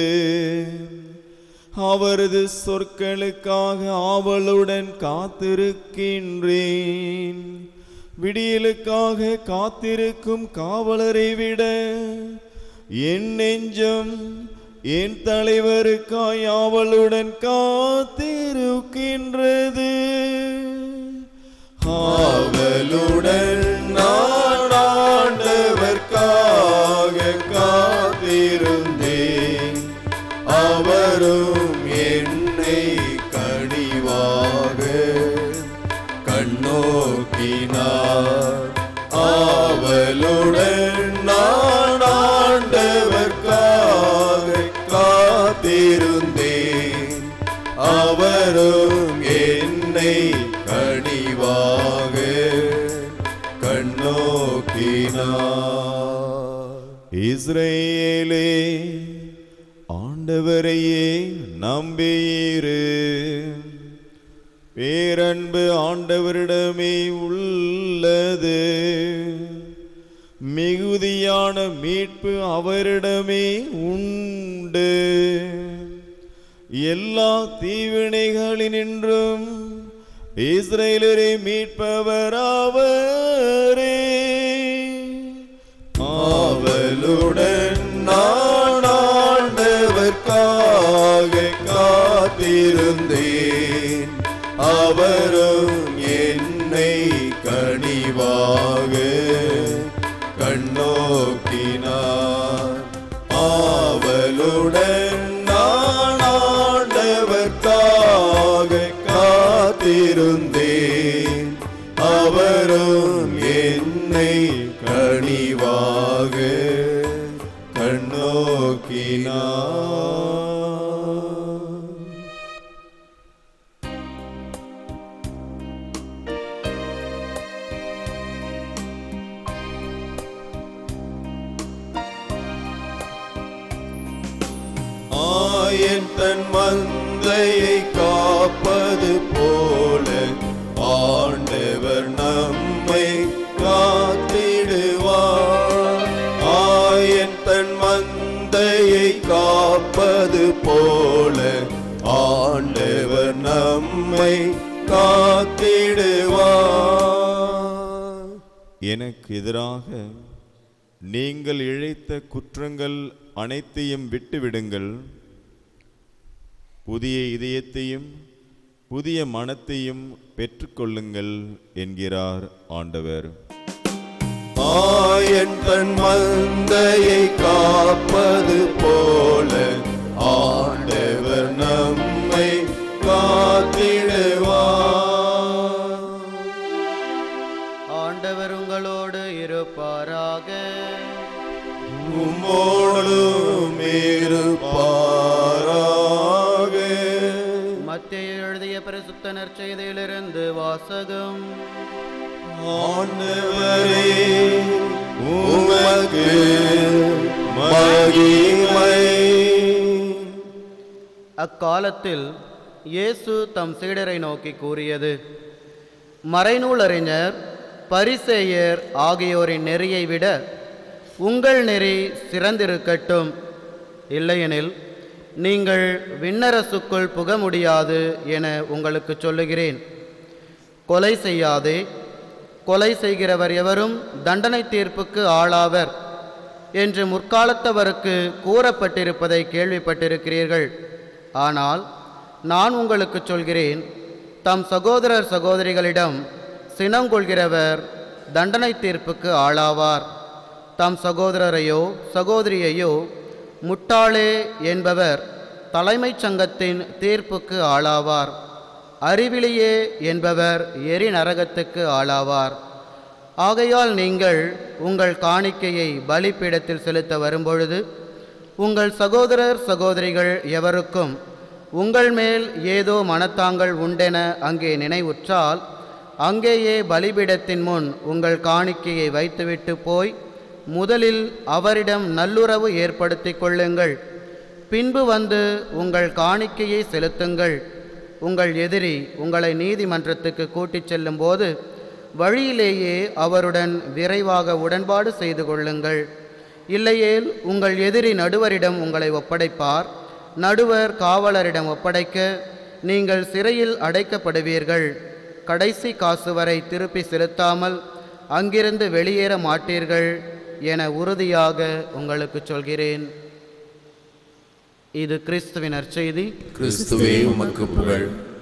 அவரது சொற்களுக்காக ஆவலுடன் காத்திருக்கின்றேன் விடியலுக்காக காத்திருக்கும் காவலரை விட என் நெஞ்சம் என் தலைவருக்காய் ஆவலுடன் காத்திருக்கின்றது ஆவலுடன் நான் ஆண்டவர்க்காக காத்திருந்தேன் அவரும் என்னை கனிவாக கண்ணோக்கினார் ஆவலுடன் நான் ஆண்டவர்க்காக காத்திருந்தேன் அவரும் என்னை கனிவாக கண்ணோக்கினார் இஸ்ரேலே ஆண்டவரையே நம்பியிரு பேரன்பு ஆண்டவரிடமே உள்ளது மிகுதியான மீட்பு அவரிடமே உண்டு எல்லா தீவினைகளினின்றும் இஸ்ரேலரை மீட்பவர் அவரே ஆவலுடன் நான் ஆண்டவர்க்காக காத்திருந்தேன் அவரும் என்னை கனிவாக கண்ணோக்கினார் ஆவலுடன் நான் ஆண்டவர்க்காக காத்திருந்தேன் அவரும் என்னை கனிவாக கண்ணோக்கினார் ஆயன் தன் மந்தையை காப்பது போல ஆண்டவர் நம்மை காத்திடுவார் ஆயன் தன் மந்தையை காப்பது போல ஆண்டவர் நம்மை காத்திடுவார் எனக்கு எதிராக நீங்கள் இழைத்த குற்றங்கள் அனைத்தையும் விட்டுவிடுங்கள் புதிய இதயத்தையும் புதிய மனத்தையும் பெற்றுக்கொள்ளுங்கள் என்கிறார் ஆண்டவர் ஆயன் தன் மந்தையை காப்பது போல ஆண்டவர் நம்மை காத்திடுவார் ஆண்டவர் உங்களோடு இருப்பாராக உம்மோடும் இருப்பாராக மத்திய எழுதிய பரிசுத்த நற்செய்தியிலிருந்து வாசகம் ஆண்டவரே உமக்கு மகிமை அக்காலத்தில் இயேசு தம் சீடரை நோக்கி கூறியது மறைநூல் அறிஞர் பரிசேயர் ஆகியோரின் நெறியை விட உங்கள் நெறி சிறந்திருக்கட்டும் இல்லையெனில் நீங்கள் விண்ணரசுக்குள் புக முடியாது என உங்களுக்கு சொல்லுகிறேன் கொலை செய்யாதே கொலை செய்கிறவர் எவரும் தண்டனை தீர்ப்புக்கு ஆளாவர் என்று முற்காலத்தவருக்கு கூறப்பட்டிருப்பதை கேள்விப்பட்டிருக்கிறீர்கள் ஆனால் நான் உங்களுக்கு சொல்கிறேன் தம் சகோதரர் சகோதரிகளிடம் சினங்கொள்கிறவர் தண்டனை தீர்ப்புக்கு ஆளாவார் தம் சகோதரரையோ சகோதரியையோ முட்டாளே என்பவர் தலைமைச் சங்கத்தின் தீர்ப்புக்கு ஆளாவார் அறிவிலியே என்பவர் எரி நரகத்துக்கு ஆளாவார் ஆகையால் நீங்கள் உங்கள் காணிக்கையை பலிப்பீடத்தில் செலுத்த வரும்பொழுது உங்கள் சகோதரர் சகோதரிகள் எவருக்கும் உங்கள் மேல் ஏதோ மனத்தாங்கள் உண்டென அங்கே நினைவுற்றால் அங்கேயே பலிபீடத்தின் முன் உங்கள் காணிக்கையை வைத்துவிட்டு போய் முதலில் அவரிடம் நல்லுறவு ஏற்படுத்திக் கொள்ளுங்கள் பின்பு வந்து உங்கள் காணிக்கையை செலுத்துங்கள் உங்கள் எதிரி உங்களை நீதிமன்றத்துக்கு கூட்டிச் செல்லும்போது வழியிலேயே அவருடன் விரைவாக உடன்பாடு செய்து கொள்ளுங்கள் இல்லையேல் உங்கள் எதிரி நடுவரிடம் உங்களை ஒப்படைப்பார் நடுவர் காவலரிடம் ஒப்படைக்க நீங்கள் சிறையில் அடைக்கப்படுவீர்கள் கடைசி காசு வரை திருப்பி செலுத்தாமல் அங்கிருந்து வெளியேற மாட்டீர்கள் என உறுதியாக உங்களுக்கு சொல்கிறேன் இது கிறிஸ்துவின் நற்செய்தி கிறிஸ்துவே உமக்கு புகழ்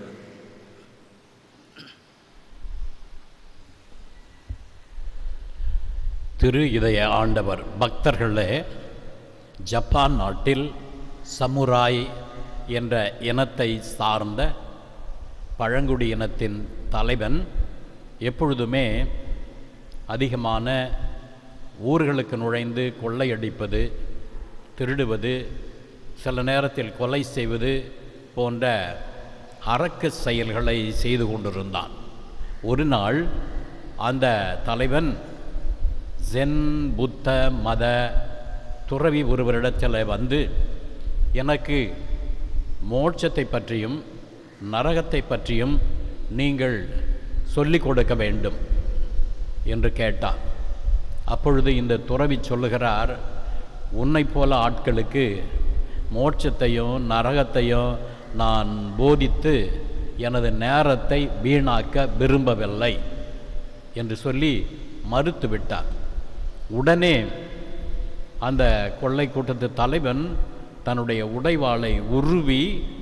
திரு இதய ஆண்டவர் பக்தர்களே ஜப்பான் நாட்டில் சமுராய் என்ற இனத்தை சார்ந்த பழங்குடி இனத்தின் தலைவன் எப்பொழுதுமே அதிகமான ஊர்களுக்கு நுழைந்து கொள்ளையடிப்பது திருடுவது சில நேரத்தில் கொலை செய்வது போன்ற அரக்க செயல்களை செய்து கொண்டிருந்தான் ஒரு நாள் அந்த தலைவன் ஜென் புத்த மத துறவி ஒருவரிடத்தில் வந்து எனக்கு மோட்சத்தை பற்றியும் நரகத்தை பற்றியும் நீங்கள் சொல்லிக் கொடுக்க வேண்டும் என்று கேட்டான் அப்பொழுது இந்த துறவி சொல்லுகிறார் உன்னைப் போல ஆட்களுக்கு மோட்சத்தையும் நரகத்தையும் நான் போதித்து எனது நேரத்தை வீணாக்க விரும்பவில்லை என்று சொல்லி மறுத்து விட்டார் உடனே அந்த கொள்ளை கூட்டத்து தலைவன் தன்னுடைய உடைவாளை உருவி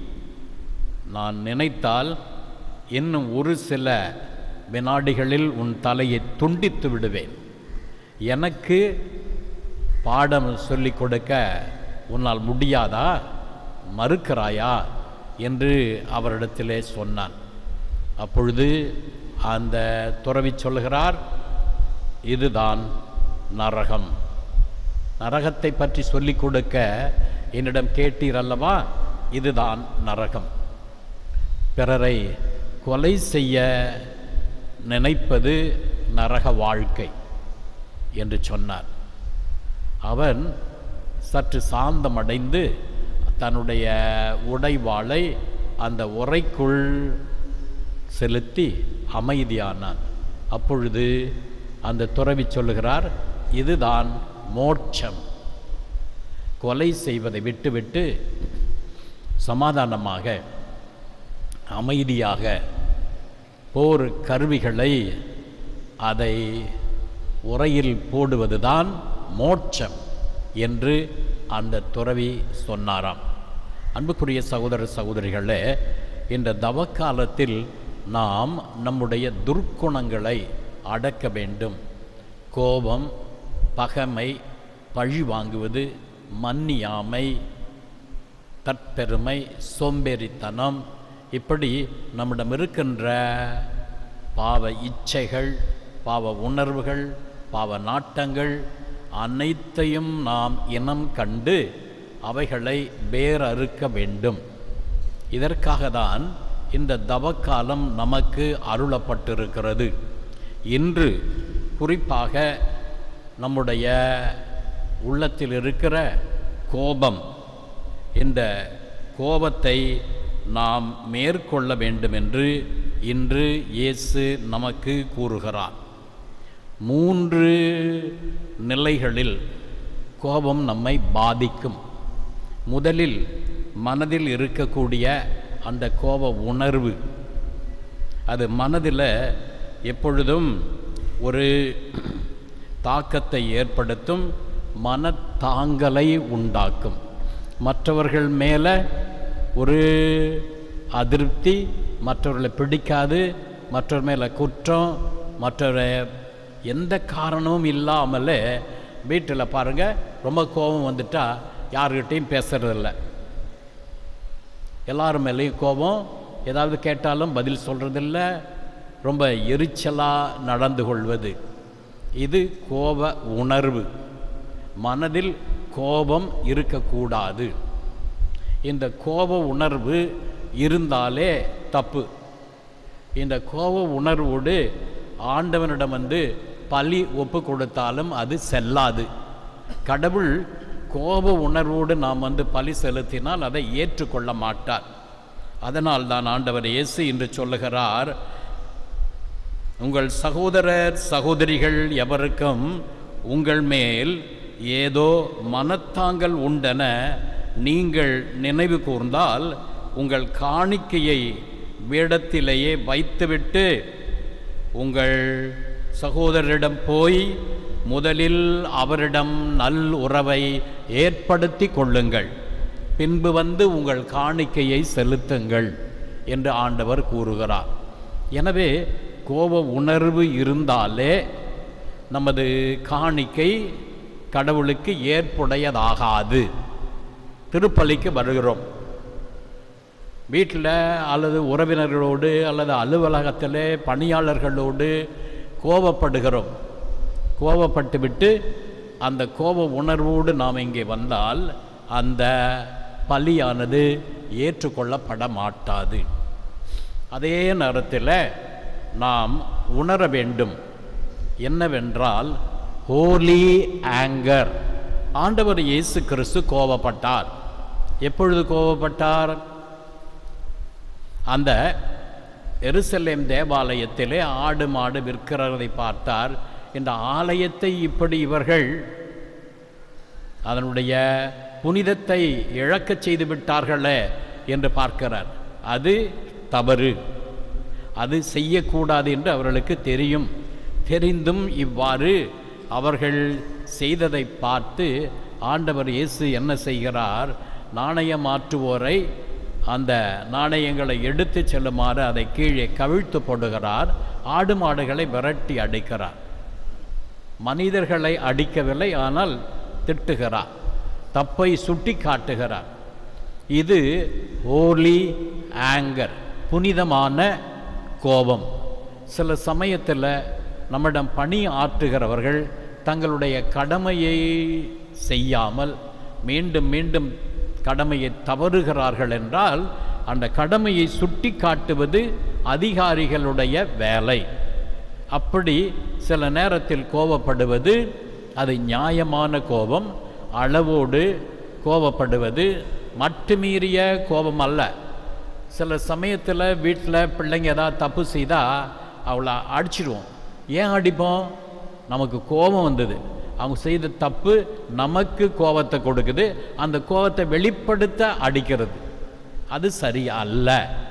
நான் நினைத்தால் இன்னும் ஒரு சில வினாடிகளில் உன் தலையை துண்டித்து விடுவேன் எனக்கு பாடம் சொல்லிக் கொடுக்க உன்னால் முடியாதா மறுக்கிறாயா என்று அவரிடத்திலே சொன்னான் அப்பொழுது அந்த துறவி சொல்லுகிறார் இதுதான் நரகம் நரகத்தை பற்றி சொல்லிக் கொடுக்க என்னிடம் கேட்டீர் அல்லவா இதுதான் நரகம் பிறரை கொலை செய்ய நினைப்பது நரக வாழ்க்கை என்று சொன்னார் அவன் சற்று சாந்தமடைந்து தன்னுடைய உடைவாளை அந்த உரைக்குள் செலுத்தி அமைதியானான் அப்பொழுது அந்த துறவி சொல்லுகிறார் இதுதான் மோட்சம் கொலை செய்வதை விட்டுவிட்டு சமாதானமாக அமைதியாக போர் கருவிகளை அதை உரையில் போடுவதுதான் மோட்சம் என்று அந்த துறவி சொன்னாராம் அன்புக்குரிய சகோதர சகோதரிகளே இந்த தவக்காலத்தில் நாம் நம்முடைய துர்க்குணங்களை அடக்க வேண்டும் கோபம் பகைமை பழி வாங்குவது மன்னியாமை தற்பெருமை சோம்பேறித்தனம் இப்படி நம்மிடம் இருக்கின்ற பாவ இச்சைகள் பாவ உணர்வுகள் பாவ நாட்டங்கள் அனைத்தையும் நாம் இனம் கண்டு அவைகளை வேறறுக்க வேண்டும் இதற்காக தான் இந்த தவக்காலம் நமக்கு அருளப்பட்டிருக்கிறது இன்று குறிப்பாக நம்முடைய உள்ளத்தில் இருக்கிற கோபம் இந்த கோபத்தை நாம் மேற்கொள்ள வேண்டும் என்று இன்று இயேசு நமக்கு கூறுகிறார் மூன்று நிலைகளில் கோபம் நம்மை பாதிக்கும் முதலில் மனதில் இருக்கக்கூடிய அந்த கோப உணர்வு அது மனதில் எப்பொழுதும் ஒரு தாக்கத்தை ஏற்படுத்தும் மனத்தாங்கலை உண்டாக்கும் மற்றவர்கள் மேலே ஒரு அதிருப்தி மற்றவர்களை பிடிக்காது மற்றவர் மேலே குற்றம் மற்றவரை எந்த காரணமும் இல்லாமலே வீட்டில் பாருங்கள் ரொம்ப கோபம் வந்துட்டா யாருக்கிட்டையும் பேசுறதில்ல எல்லார் மேலேயும் கோபம் ஏதாவது கேட்டாலும் பதில் சொல்கிறதில்ல ரொம்ப எரிச்சலாக நடந்து கொள்வது இது கோப உணர்வு மனதில் கோபம் இருக்கக்கூடாது இந்த கோப உணர்வு இருந்தாலே தப்பு இந்த கோப உணர்வோடு ஆண்டவனிடம் வந்து பலி ஒப்பு கொடுத்தாலும் அது செல்லாது கடவுள் கோப உணர்வோடு நாம் வந்து பலி செலுத்தினால் அதை ஏற்றுக்கொள்ள மாட்டார் அதனால் தான் ஆண்டவர் இயேசு என்று சொல்லுகிறார் உங்கள் சகோதரர் சகோதரிகள் எவருக்கும் உங்கள் மேல் ஏதோ மனத்தாங்கல் உண்டென நீங்கள் நினைவு கூர்ந்தால் உங்கள் காணிக்கையை வேடத்திலேயே வைத்துவிட்டு உங்கள் சகோதரரிடம் போய் முதலில் அவரிடம் நல் உறவை ஏற்படுத்தி கொள்ளுங்கள் பின்பு வந்து உங்கள் காணிக்கையை செலுத்துங்கள் என்று ஆண்டவர் கூறுகிறார் எனவே கோப உணர்வு இருந்தாலே நமது காணிக்கை கடவுளுக்கு ஏற்புடையதாகாது திருப்பலிக்கு வருகிறோம் வீட்டில் அல்லது உறவினர்களோடு அல்லது அலுவலகத்தில் பணியாளர்களோடு கோபப்படுகிறோம் கோபப்பட்டு விட்டு அந்த கோப உணர்வோடு நாம் இங்கே வந்தால் அந்த பலியானது ஏற்றுக்கொள்ளப்பட மாட்டாது அதே நேரத்தில் நாம் உணர வேண்டும் என்னவென்றால் ஹோலி ஆங்கர் ஆண்டவர் இயேசு கிறிஸ்து கோபப்பட்டார் எப்பொழுது கோபப்பட்டார் அந்த எருசலேம் தேவாலயத்திலே ஆடு மாடு விற்கிறதை பார்த்தார் இந்த ஆலயத்தை இப்படி இவர்கள் அதனுடைய புனிதத்தை இழக்கச் செய்து விட்டார்களே என்று பார்க்கிறார் அது தவறு அது செய்யக்கூடாது என்று அவர்களுக்கு தெரியும் தெரிந்தும் இவ்வாறு அவர்கள் செய்ததை பார்த்து ஆண்டவர் இயேசு என்ன செய்கிறார் நாணயம் மாற்றுவோரை அந்த நாணயங்களை எடுத்து செல்லுமாறு அதை கீழே கவிழ்த்து போடுகிறார் ஆடு மாடுகளை விரட்டி அடிக்கிறார் மனிதர்களை அடிக்கவில்லை ஆனால் திட்டுகிறார் தப்பை சுட்டி காட்டுகிறார் இது ஹோலி ஆங்கர் புனிதமான கோபம் சில சமயத்தில் நம்மிடம் பணி ஆற்றுகிறவர்கள் தங்களுடைய கடமையை செய்யாமல் மீண்டும் மீண்டும் கடமையை தவறுகிறார்கள் என்றால் அந்த கடமையை சுட்டி காட்டுவது அதிகாரிகளுடைய வேலை அப்படி சில நேரத்தில் கோபப்படுவது அது நியாயமான கோபம் அளவோடு கோபப்படுவது மட்டுமீறிய கோபம் அல்ல சில சமயத்தில் வீட்டில் பிள்ளைங்க ஏதாவது தப்பு செய்தால் அவளை அடிச்சிடுவோம் ஏன் அடிப்போம் நமக்கு கோபம் வந்தது அவங்க செய்த தப்பு நமக்கு கோபத்தை கொடுக்குது அந்த கோபத்தை வெளிப்படுத்த அடிக்கிறது அது சரி அல்ல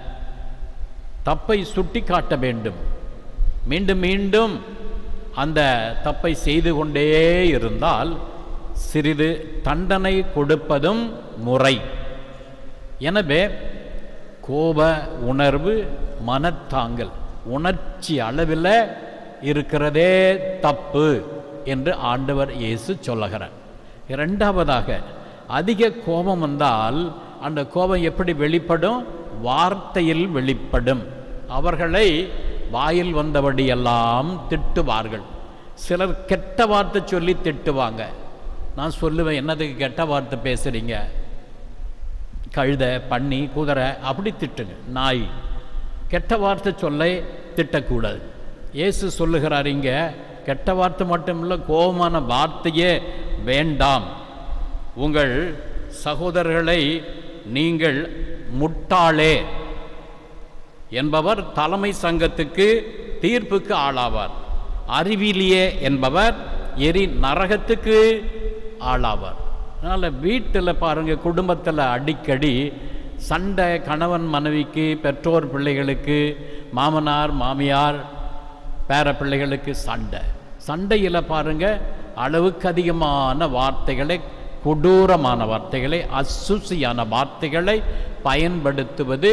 தப்பை சுட்டி காட்ட வேண்டும் மீண்டும் மீண்டும் அந்த தப்பை செய்து கொண்டே இருந்தால் சிறிது தண்டனை கொடுப்பதும் முறை எனவே கோப உணர்வு மனத்தாங்கல் உணர்ச்சி அளவில் இருக்கிறதே தப்பு என்று ஆண்டவர் இயேசு சொல்லுகிறார் இரண்டாவதாக அதிக கோபம் வந்தால் அந்த கோபம் எப்படி வெளிப்படும் வார்த்தையில் வெளிப்படும் அவர்களை வாயில் வந்தபடியெல்லாம் திட்டுவார்கள் சிலர் கெட்ட வார்த்தை சொல்லி திட்டுவாங்க நான் சொல்லுவேன் என்னதுக்கு கெட்ட வார்த்தை பேசுகிறீங்க கழுதை பன்னி குதிரை அப்படி திட்டுங்க நாய் கெட்ட வார்த்தை சொல்ல திட்டக்கூடாது இயேசு சொல்லுகிறார் இங்கே கெட்ட வார்த்தை மட்டும் இல்லை கோபமான வார்த்தையே வேண்டாம் உங்கள் சகோதரர்களை நீங்கள் முட்டாளே என்பவர் தலைமை சங்கத்துக்கு தீர்ப்புக்கு ஆளாவார் அறிவிலியே என்பவர் எரி நரகத்துக்கு ஆளாவார் அதனால் வீட்டில் பாருங்கள் குடும்பத்தில் அடிக்கடி சண்டை கணவன் மனைவிக்கு பெற்றோர் பிள்ளைகளுக்கு மாமனார் மாமியார் பேர பிள்ளைகளுக்கு சண்டை சண்டையில் பாருங்கள் அளவுக்கு அதிகமான வார்த்தைகளை கொடூரமான வார்த்தைகளை அசுசியான வார்த்தைகளை பயன்படுத்துவது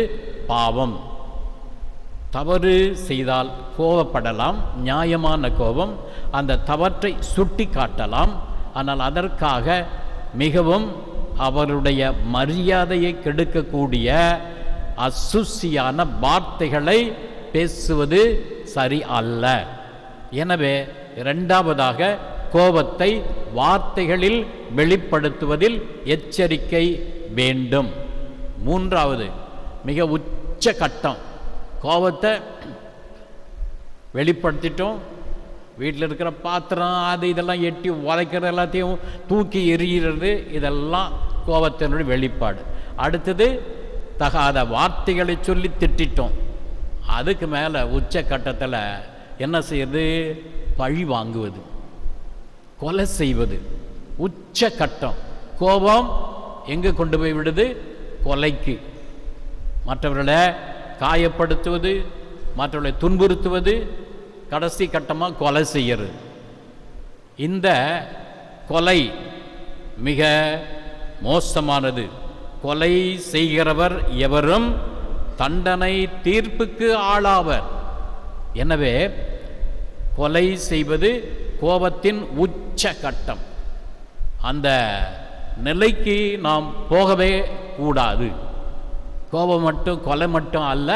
பாவம் தவறு செய்தால் கோபப்படலாம் நியாயமான கோபம் அந்த தவற்றை சுட்டி காட்டலாம் ஆனால் அதற்காக மிகவும் அவருடைய மரியாதையை கெடுக்கக்கூடிய அசுசியான வார்த்தைகளை பேசுவது சரி அல்ல எனவே இரண்டாவதாக கோபத்தை வார்த்தைகளில் வெளிப்படுத்துவதில் எச்சரிக்கை வேண்டும் மூன்றாவது மிக உச்ச கட்டம் கோபத்தை வெளிப்படுத்திட்டோம் வீட்டில் இருக்கிற பாத்திரம் அது இதெல்லாம் எட்டி உதைக்கிற எல்லாத்தையும் தூக்கி எறிகிறது இதெல்லாம் கோபத்தினுடைய வெளிப்பாடு அடுத்தது தகாத வார்த்தைகளை சொல்லி திட்டிட்டோம் அதுக்கு மேலே உச்ச கட்டத்தில் என்ன செய்யறது பழி வாங்குவது கொலை செய்வது உச்ச கட்டம் கோபம் எங்கே கொண்டு போய் விடுது கொலைக்கு மற்றவர்களை காயப்படுத்துவது மற்றவர்களை துன்புறுத்துவது கடைசி கட்டமாக கொலை செய்யறது இந்த கொலை மிக மோசமானது கொலை செய்கிறவர் எவரும் தண்டனை தீர்ப்புக்கு ஆளாவர் எனவே கொலை செய்வது கோபத்தின் உச்ச கட்டம் அந்த நிலைக்கு நாம் போகவே கூடாது கோபம் மட்டும் கொலை மட்டும் அல்ல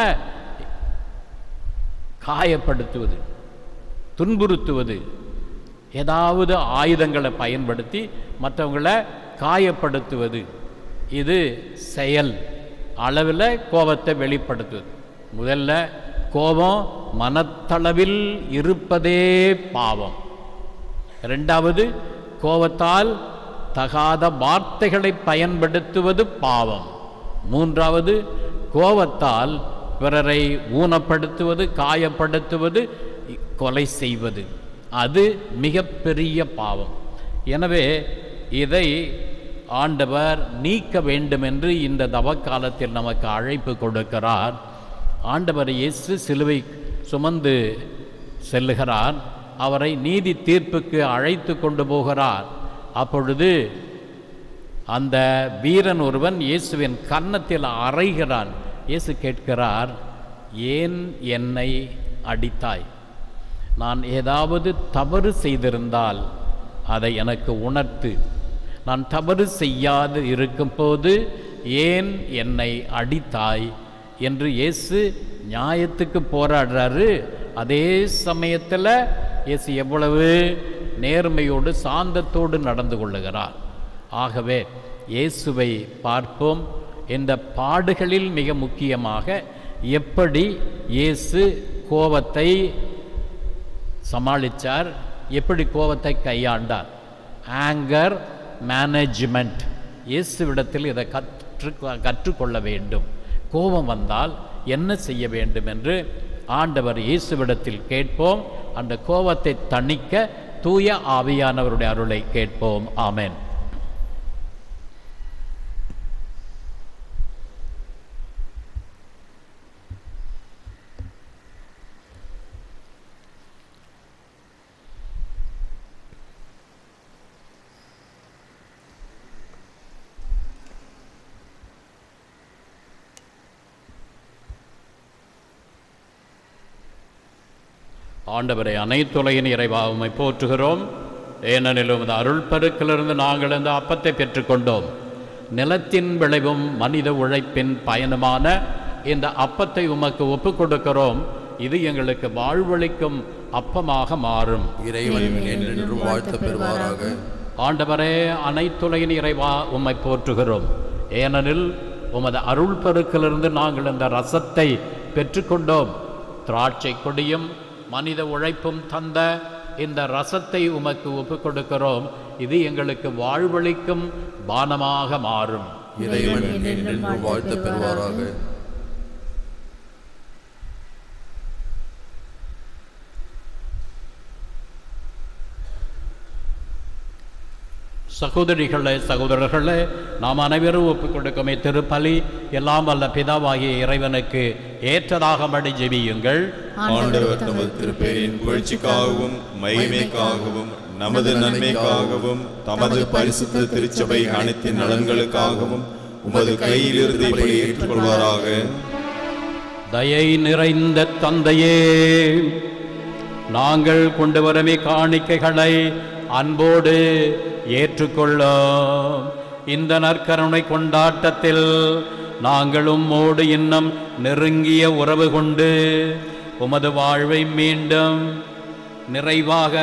காயப்படுத்துவது துன்புறுத்துவது ஏதாவது ஆயுதங்களை பயன்படுத்தி மற்றவங்களை காயப்படுத்துவது இது செயல் அளவில் கோபத்தை வெளிப்படுத்துவது முதல்ல கோபம் மனத்தளவில் இருப்பதே பாவம் ரெண்டாவது கோபத்தால் தகாத வார்த்தைகளை பயன்படுத்துவது பாவம் மூன்றாவது கோபத்தால் பிறரை ஊனப்படுத்துவது காயப்படுத்துவது கொலை செய்வது அது மிகப்பெரிய பாவம் எனவே இதை ஆண்டவர் நீக்க வேண்டும் என்று இந்த தவக்காலத்தில் நமக்கு அழைப்பு கொடுக்கிறார் ஆண்டவர் இயேசு சிலுவை சுமந்து செல்லுகிறார் அவரை நீதி தீர்ப்புக்கு அழைத்து கொண்டு போகிறார் அப்பொழுது அந்த வீரன் ஒருவன் இயேசுவின் கன்னத்தில் அறைகிறான் இயேசு கேட்கிறார் ஏன் என்னை அடித்தாய் நான் ஏதாவது தவறு செய்திருந்தால் அதை எனக்கு உணர்த்து நான் தவறு செய்யாது இருக்கும்போது ஏன் என்னை அடித்தாய் என்று இயேசு நியாயத்துக்கு போராடுறாரு அதே சமயத்தில் இயேசு எவ்வளவு நேர்மையோடு சாந்தத்தோடு நடந்து கொள்ளுகிறார் ஆகவே இயேசுவை பார்ப்போம் இந்த பாடுகளில் மிக முக்கியமாக எப்படி இயேசு கோபத்தை சமாளித்தார் எப்படி கோபத்தை கையாண்டார் ஆங்கர் மேனேஜ்மெண்ட் இயேசுவிடத்தில் இதை கற்று கற்றுக்கொள்ள வேண்டும் கோபம் வந்தால் என்ன செய்ய வேண்டும் என்று ஆண்டவர் இயேசுவிடத்தில் கேட்போம் அந்த கோபத்தை தணிக்க தூய ஆவியானவருடைய அருளை கேட்போம் ஆமென் ஆண்டவரை அனைத்துலகின் இறைவா உம்மை போற்றுகிறோம் ஏனெனில் உமது அருள் பெருக்கிலிருந்து நாங்கள் இந்த அப்பத்தை பெற்றுக்கொண்டோம் நிலத்தின் விளைவும் மனித உழைப்பின் பயனுமான இந்த அப்பத்தை உமக்கு ஒப்புக் கொடுக்கிறோம் இது எங்களுக்கு வாழ்வளிக்கும் அப்பமாக மாறும் இறைவன் என்றென்றும் வாழ்த்த பெறுவாராக ஆண்டவரே அனைத்துலகின் இறைவா உம்மை போற்றுகிறோம் ஏனெனில் உமது அருள் பெருக்கிலிருந்து நாங்கள் இந்த ரசத்தை பெற்றுக்கொண்டோம் திராட்சை கொடியும் மனித உழைப்பும் தந்த இந்த ரசத்தை உமக்கு ஒப்புக் கொடுக்கிறோம் இது எங்களுக்கு வாழ்வளிக்கும் பானமாக மாறும் இறைவன் என்றென்றும் வாழ்த்த பெறுவாராக சகோதரிகளே சகோதரர்களே நாம் அனைவரும் ஒப்புக் கொடுக்குமே திருப்பலி எல்லாம் வல்ல பிதாவாகிய இறைவனுக்கு ஏற்றதாகபடி ஜெபியுங்கள் ஆண்டவர் தமது திருப்பேரின் புகழ்ச்சிக்காகவும் மகிமைக்காகவும் நமது நன்மைக்காகவும் தமது பரிசுத்த திருச்சபை அனைத்தின் நலன்களுக்காகவும் உமது கையிலிருந்து இப்படி ஏற்றுக்கொள்வாராக தயை நிறைந்த தந்தையே நாங்கள் கொண்டு வரமே காணிக்கைகளை அன்போடு ஏற்றுக்கொள்ளோம் இந்த நற்கருணை கொண்டாட்டத்தில் நாங்கள் உம்மோடு இன்னும் நெருங்கிய உறவு கொண்டு உமது வாழ்வை மீண்டும் நிறைவாக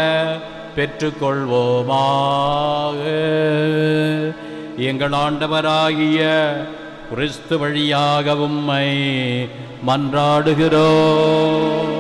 பெற்றுக்கொள்வோமாக எங்கள் ஆண்டவராகிய கிறிஸ்து வழியாக உம்மை மன்றாடுகிறோம்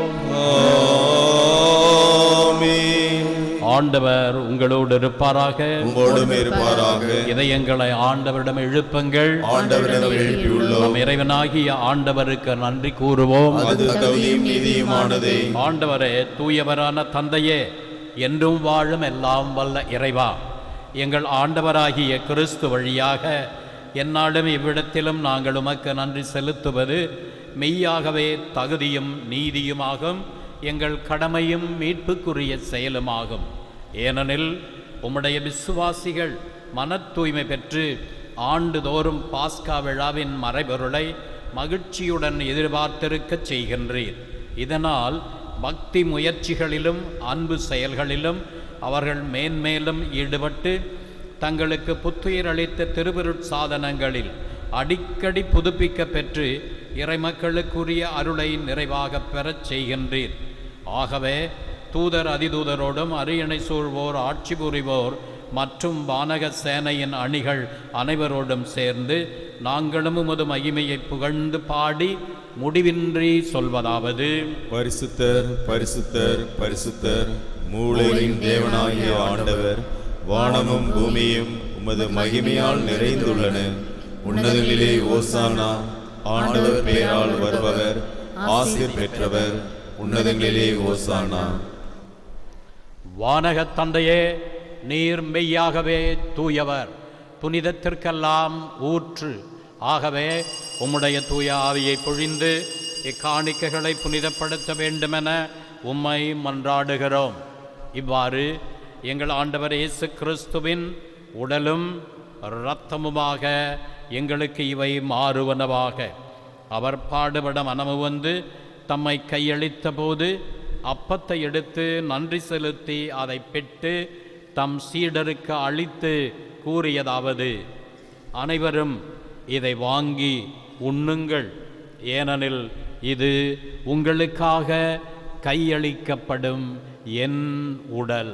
ஆண்டவர் உங்களோடு இருப்பாராக உம்மோடும் இருப்பாராக. இதயங்களை ஆண்டவரிடம் எழுப்புங்கள் ஆண்டவரிடம் எழுப்பியுள்ளோம். நம் இறைவனாகிய ஆண்டவருக்கு நன்றி கூறுவோம் அது தகுதியும் நீதியுமானதே. ஆண்டவரே தூயவரான தந்தையே என்றும் வாழும் எல்லாம் வல்ல இறைவா எங்கள் ஆண்டவராகிய கிறிஸ்து வழியாக எந்நாளும் இவ்விடத்திலும் நாங்கள் உமக்கு நன்றி செலுத்துவது மெய்யாகவே தகுதியும் நீதியுமாகும் எங்கள் கடமையும் மீட்புக்குரிய செயலுமாகும் ஏனெனில் உம்முடைய விசுவாசிகள் மன தூய்மை பெற்று ஆண்டுதோறும் பாஸ்கா விழாவின் மறைபொருளை மகிழ்ச்சியுடன் எதிர்பார்த்திருக்கச் செய்கின்றீர் இதனால் பக்தி முயற்சிகளிலும் அன்பு செயல்களிலும் அவர்கள் மேன்மேலும் ஈடுபட்டு தங்களுக்கு புத்துயிர் அளித்த திருவருட் சாதனங்களில் அடிக்கடி புதுப்பிக்க பெற்று இறைமக்களுக்குரிய அருளை நிறைவாக பெறச் செய்கின்றீர் ஆகவே தூதர் அதிதூதரோடும் அரியணை சூழ்வோர் ஆட்சி புரிவோர் மற்றும் வானக சேனையின் அணிகள் அனைவரோடும் சேர்ந்து நாங்களும் உமது மகிமையை புகழ்ந்து பாடி முடிவின்றி சொல்வதாவது பரிசுத்தர் பரிசுத்தர் பரிசுத்தர் மூளையின் தேவனாகிய ஆண்டவர் வானமும் பூமியும் உமது மகிமையால் நிறைந்துள்ளன உன்னதங்களிலே ஓசானா ஆண்டவர் பெயரால் வருபவர் ஆசிர் பெற்றவர் உன்னதங்களிலே ஓசானா வானகத் தந்தையே நீர் மெய்யாகவே தூயவர் புனிதத்திற்கெல்லாம் ஊற்று ஆகவே உம்முடைய தூய ஆவியை பொழிந்து இக்காணிக்கைகளை புனிதப்படுத்த வேண்டுமென உம்மை மன்றாடுகிறோம் இவ்வாறு எங்கள் ஆண்டவர் இயேசு கிறிஸ்துவின் உடலும் இரத்தமுமாக எங்களுக்கு இவை மாறுவனவாக அவர் பாடுபட மனமு வந்து தம்மை கையளித்த போது அப்பத்தை எடுத்து நன்றி செலுத்தி அதை பெற்று தம் சீடருக்கு அளித்து கூறியதாவது அனைவரும் இதை வாங்கி உண்ணுங்கள் ஏனெனில் இது உங்களுக்காக கையளிக்கப்படும் என் உடல்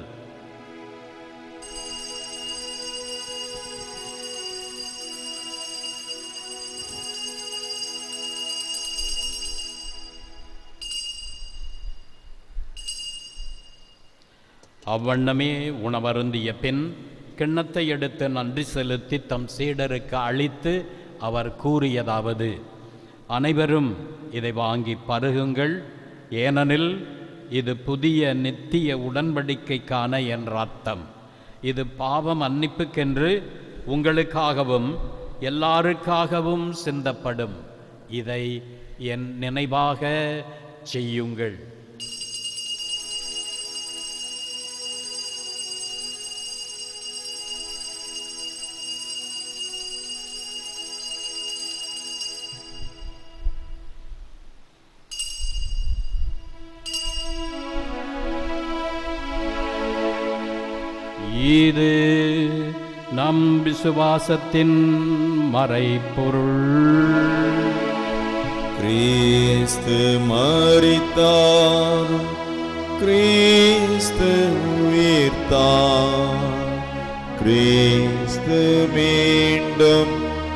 அவ்வண்ணமே உணவருந்திய பின் கிண்ணத்தை எடுத்து நன்றி செலுத்தி தம் சீடருக்கு அளித்து அவர் கூறியதாவது அனைவரும் இதை வாங்கி பருகுங்கள் ஏனெனில் இது புதிய நித்திய உடன்படிக்கைக்கான என் ரத்தம் இது பாவம் மன்னிப்புக்கென்று உங்களுக்காகவும் எல்லாருக்காகவும் சிந்தப்படும் இதை என் நினைவாக செய்யுங்கள் இது நம் விசுவாசத்தின் மறைப்பொருள் கிறிஸ்து மரித்தார் கிறிஸ்து உயிர்த்தார் கிறிஸ்து மீண்டும்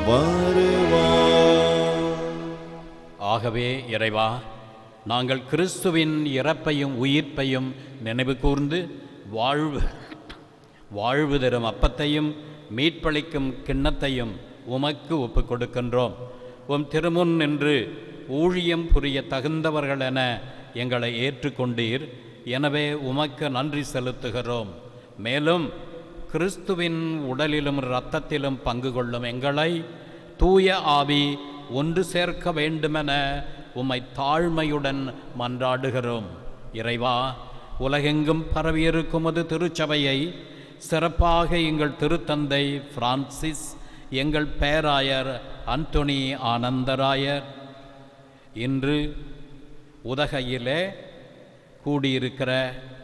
வருவார் ஆகவே இறைவா நாங்கள் கிறிஸ்துவின் இறப்பையும் உயிர்ப்பையும் நினைவு கூர்ந்து வாழ்வு வாழ்வு தரும் அப்பத்தையும் மீட்பளிக்கும் கிண்ணத்தையும் உமக்கு ஒப்புக் கொடுக்கின்றோம் உம் திருமுன் நின்று ஊழியம் புரிய தகுந்தவர்கள் என எங்களை ஏற்றுக்கொண்டீர் எனவே உமக்கு நன்றி செலுத்துகிறோம் மேலும் கிறிஸ்துவின் உடலிலும் இரத்தத்திலும் பங்கு கொள்ளும் எங்களை தூய ஆவி ஒன்று சேர்க்க வேண்டுமென உம்மை தாழ்மையுடன் மன்றாடுகிறோம் இறைவா உலகெங்கும் பரவியிருக்கும் அது திருச்சபையை சிறப்பாக எங்கள் திருத்தந்தை பிரான்சிஸ் எங்கள் பேராயர் அந்தோனி ஆனந்தராயர் இன்று உதகையிலே கூடியிருக்கிற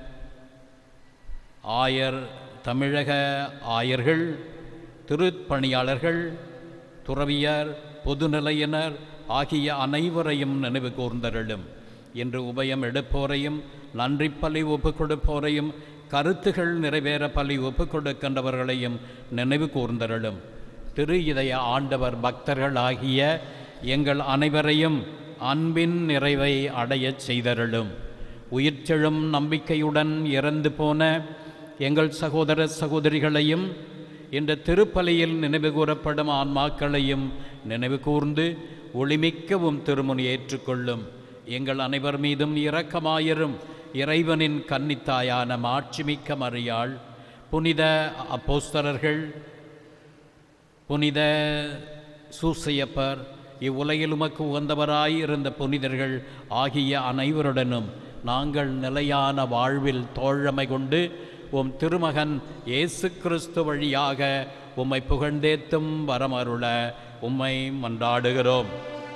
ஆயர் தமிழக ஆயர்கள் திருப்பணியாளர்கள் துறவியர் பொதுநிலையினர் ஆகிய அனைவரையும் நினைவு கூர்ந்தருளும் இன்று உபயம் எடுப்போரையும் நன்றி பலி ஒப்புக் கொடுப்போரையும் கருத்துகள் நிறைவேற பலி ஒப்புக் கொடுக்கின்றவர்களையும் நினைவு கூர்ந்தருளும் திரு இதய ஆண்டவர் பக்தர்கள் ஆகிய எங்கள் அனைவரையும் அன்பின் நிறைவை அடையச் செய்தருளும் உயிர்ச்செழும் நம்பிக்கையுடன் இறந்து போன எங்கள் சகோதர சகோதரிகளையும் இந்த திருப்பலியில் நினைவு கூறப்படும் ஆன்மாக்களையும் நினைவு கூர்ந்து ஒளிமிக்கவும் திருமுனை ஏற்றுக்கொள்ளும் எங்கள் அனைவர் மீதும் இரக்கமாயிரும் இறைவனின் கன்னித்தாயான மாட்சிமிக்க மறியாள் புனித அப்போஸ்தலர்கள் புனித சூசையப்பர் இவ்வுலகில் உமக்கு உகந்தவராய் இருந்த புனிதர்கள் ஆகிய அனைவருடனும் நாங்கள் நிலையான வாழ்வில் தோழமை கொண்டு உம் திருமகன் இயேசு கிறிஸ்து வழியாக உம்மை புகழ்ந்தேத்தும் வரமருள உம்மை மன்றாடுகிறோம்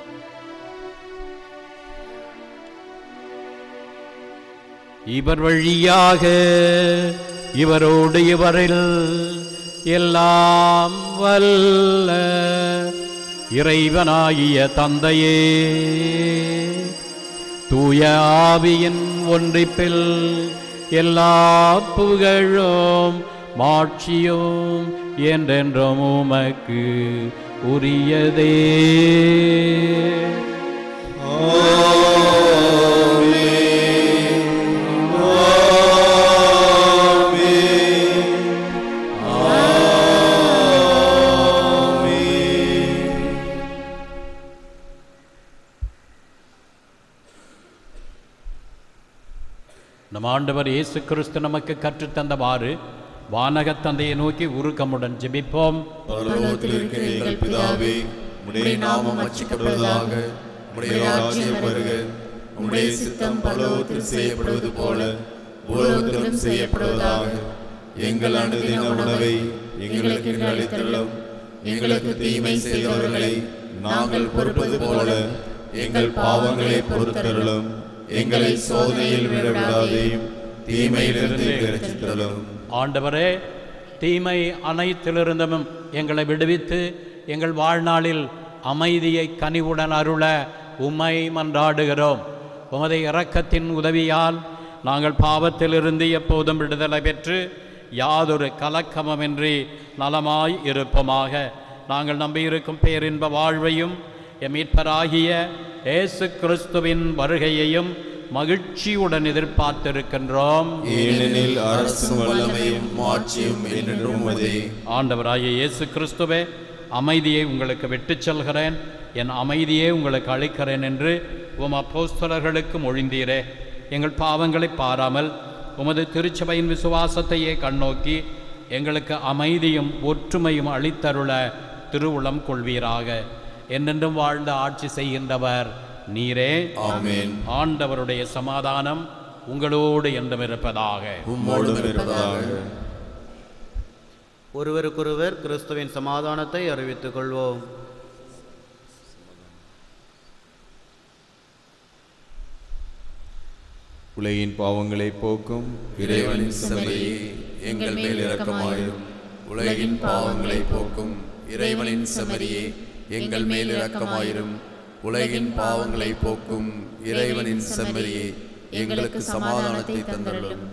இவர் வழியாக இவரோடு இவரில் எல்லாம் வல்ல இறைவனாகிய தந்தையே தூய ஆவியின் ஒன்றிப்பில் எல்லா புகழும் மாட்சியும் என்றென்றும் உமக்கு உரியதே நம் ஆண்டவர் இயேசு கிறிஸ்து நமக்கு கற்றுத்தந்தவாறு வானகத் தந்தையை நோக்கி உருக்கமுடன் ஜெபிப்போம் பரலோகத்தில் இருக்கிற எங்கள் பிதாவே உம்முடைய நாமம் அச்சிக்கப்படுவதாக உம்முடைய ராஜ்யம் வருக உம்முடைய சித்தம் பரலோகத்தில் செய்யப்படுவது போல பூலோகத்திலும் செய்யப்படுவதாக எங்கள் அனுதின உணவை எங்களுக்கு இன்று அளித்தருளும் எங்களுக்கு தீமை செய்தவர்களை நாங்கள் பொறுப்பது போல எங்கள் பாவங்களை பொறுத்தருளும் எங்களை சோதனையில் விடவிடாதையும் தீமையிலிருந்து ரட்சித்தருளும் ஆண்டவரே தீமை அனைத்திலிருந்தும் எங்களை விடுவித்து எங்கள் வாழ்நாளில் அமைதியை கனிவுடன் அருள உம்மை மன்றாடுகிறோம் உமது இரக்கத்தின் உதவியால் நாங்கள் பாவத்திலிருந்து எப்போதும் விடுதலை பெற்று யாதொரு கலக்கமுமின்றி நலமாய் இருப்போமாக நாங்கள் நம்பியிருக்கும் பேரின்ப வாழ்வையும் எம் மீட்பராகிய இயேசு கிறிஸ்துவின் வருகையையும் மகிழ்ச்சியுடன் எதிர்பார்த்திருக்கின்றோம் ஏனெனில் அரசும் வல்லமையும் மாட்சியும் என்றென்றும் உமதே ஆண்டவராகிய இயேசு கிறிஸ்துவே அமைதியை உங்களுக்கு விட்டுச் செல்கிறேன் என் அமைதியை உங்களுக்கு அளிக்கிறேன் என்று உம் அப்போஸ்தலர்களுக்கு மொழிந்தீரே எங்கள் பாவங்களை பாராமல் உமது திருச்சபையின் விசுவாசத்தையே கண்ணோக்கி எங்களுக்கு அமைதியும் ஒற்றுமையும் அளித்தருள திருவுளம் கொள்வீராக என்னென்றும் வாழ்ந்த ஆட்சி செய்கின்றவர் நீரே ஆமென். ஆண்டவருடைய சமாதானம் உங்களோடு என்றும் இருப்பதாக உம்மோடும் இருப்பதாக ஒருவருக்கொருவர் கிறிஸ்துவின் சமாதானத்தை அறிவித்துக் கொள்வோம் உலகின் பாவங்களை போக்கும் இறைவனின் செம்மையே எங்கள் மேல் இரக்கமாயிரும் உலகின் பாவங்களை போக்கும் இறைவனின் செம்மறியே எங்கள் மேல் இரக்கமாயிரும் உலகின் பாவங்களை போக்கும் இறைவனின் செம்மறியே எங்களுக்கு சமாதானத்தை தந்தருளும்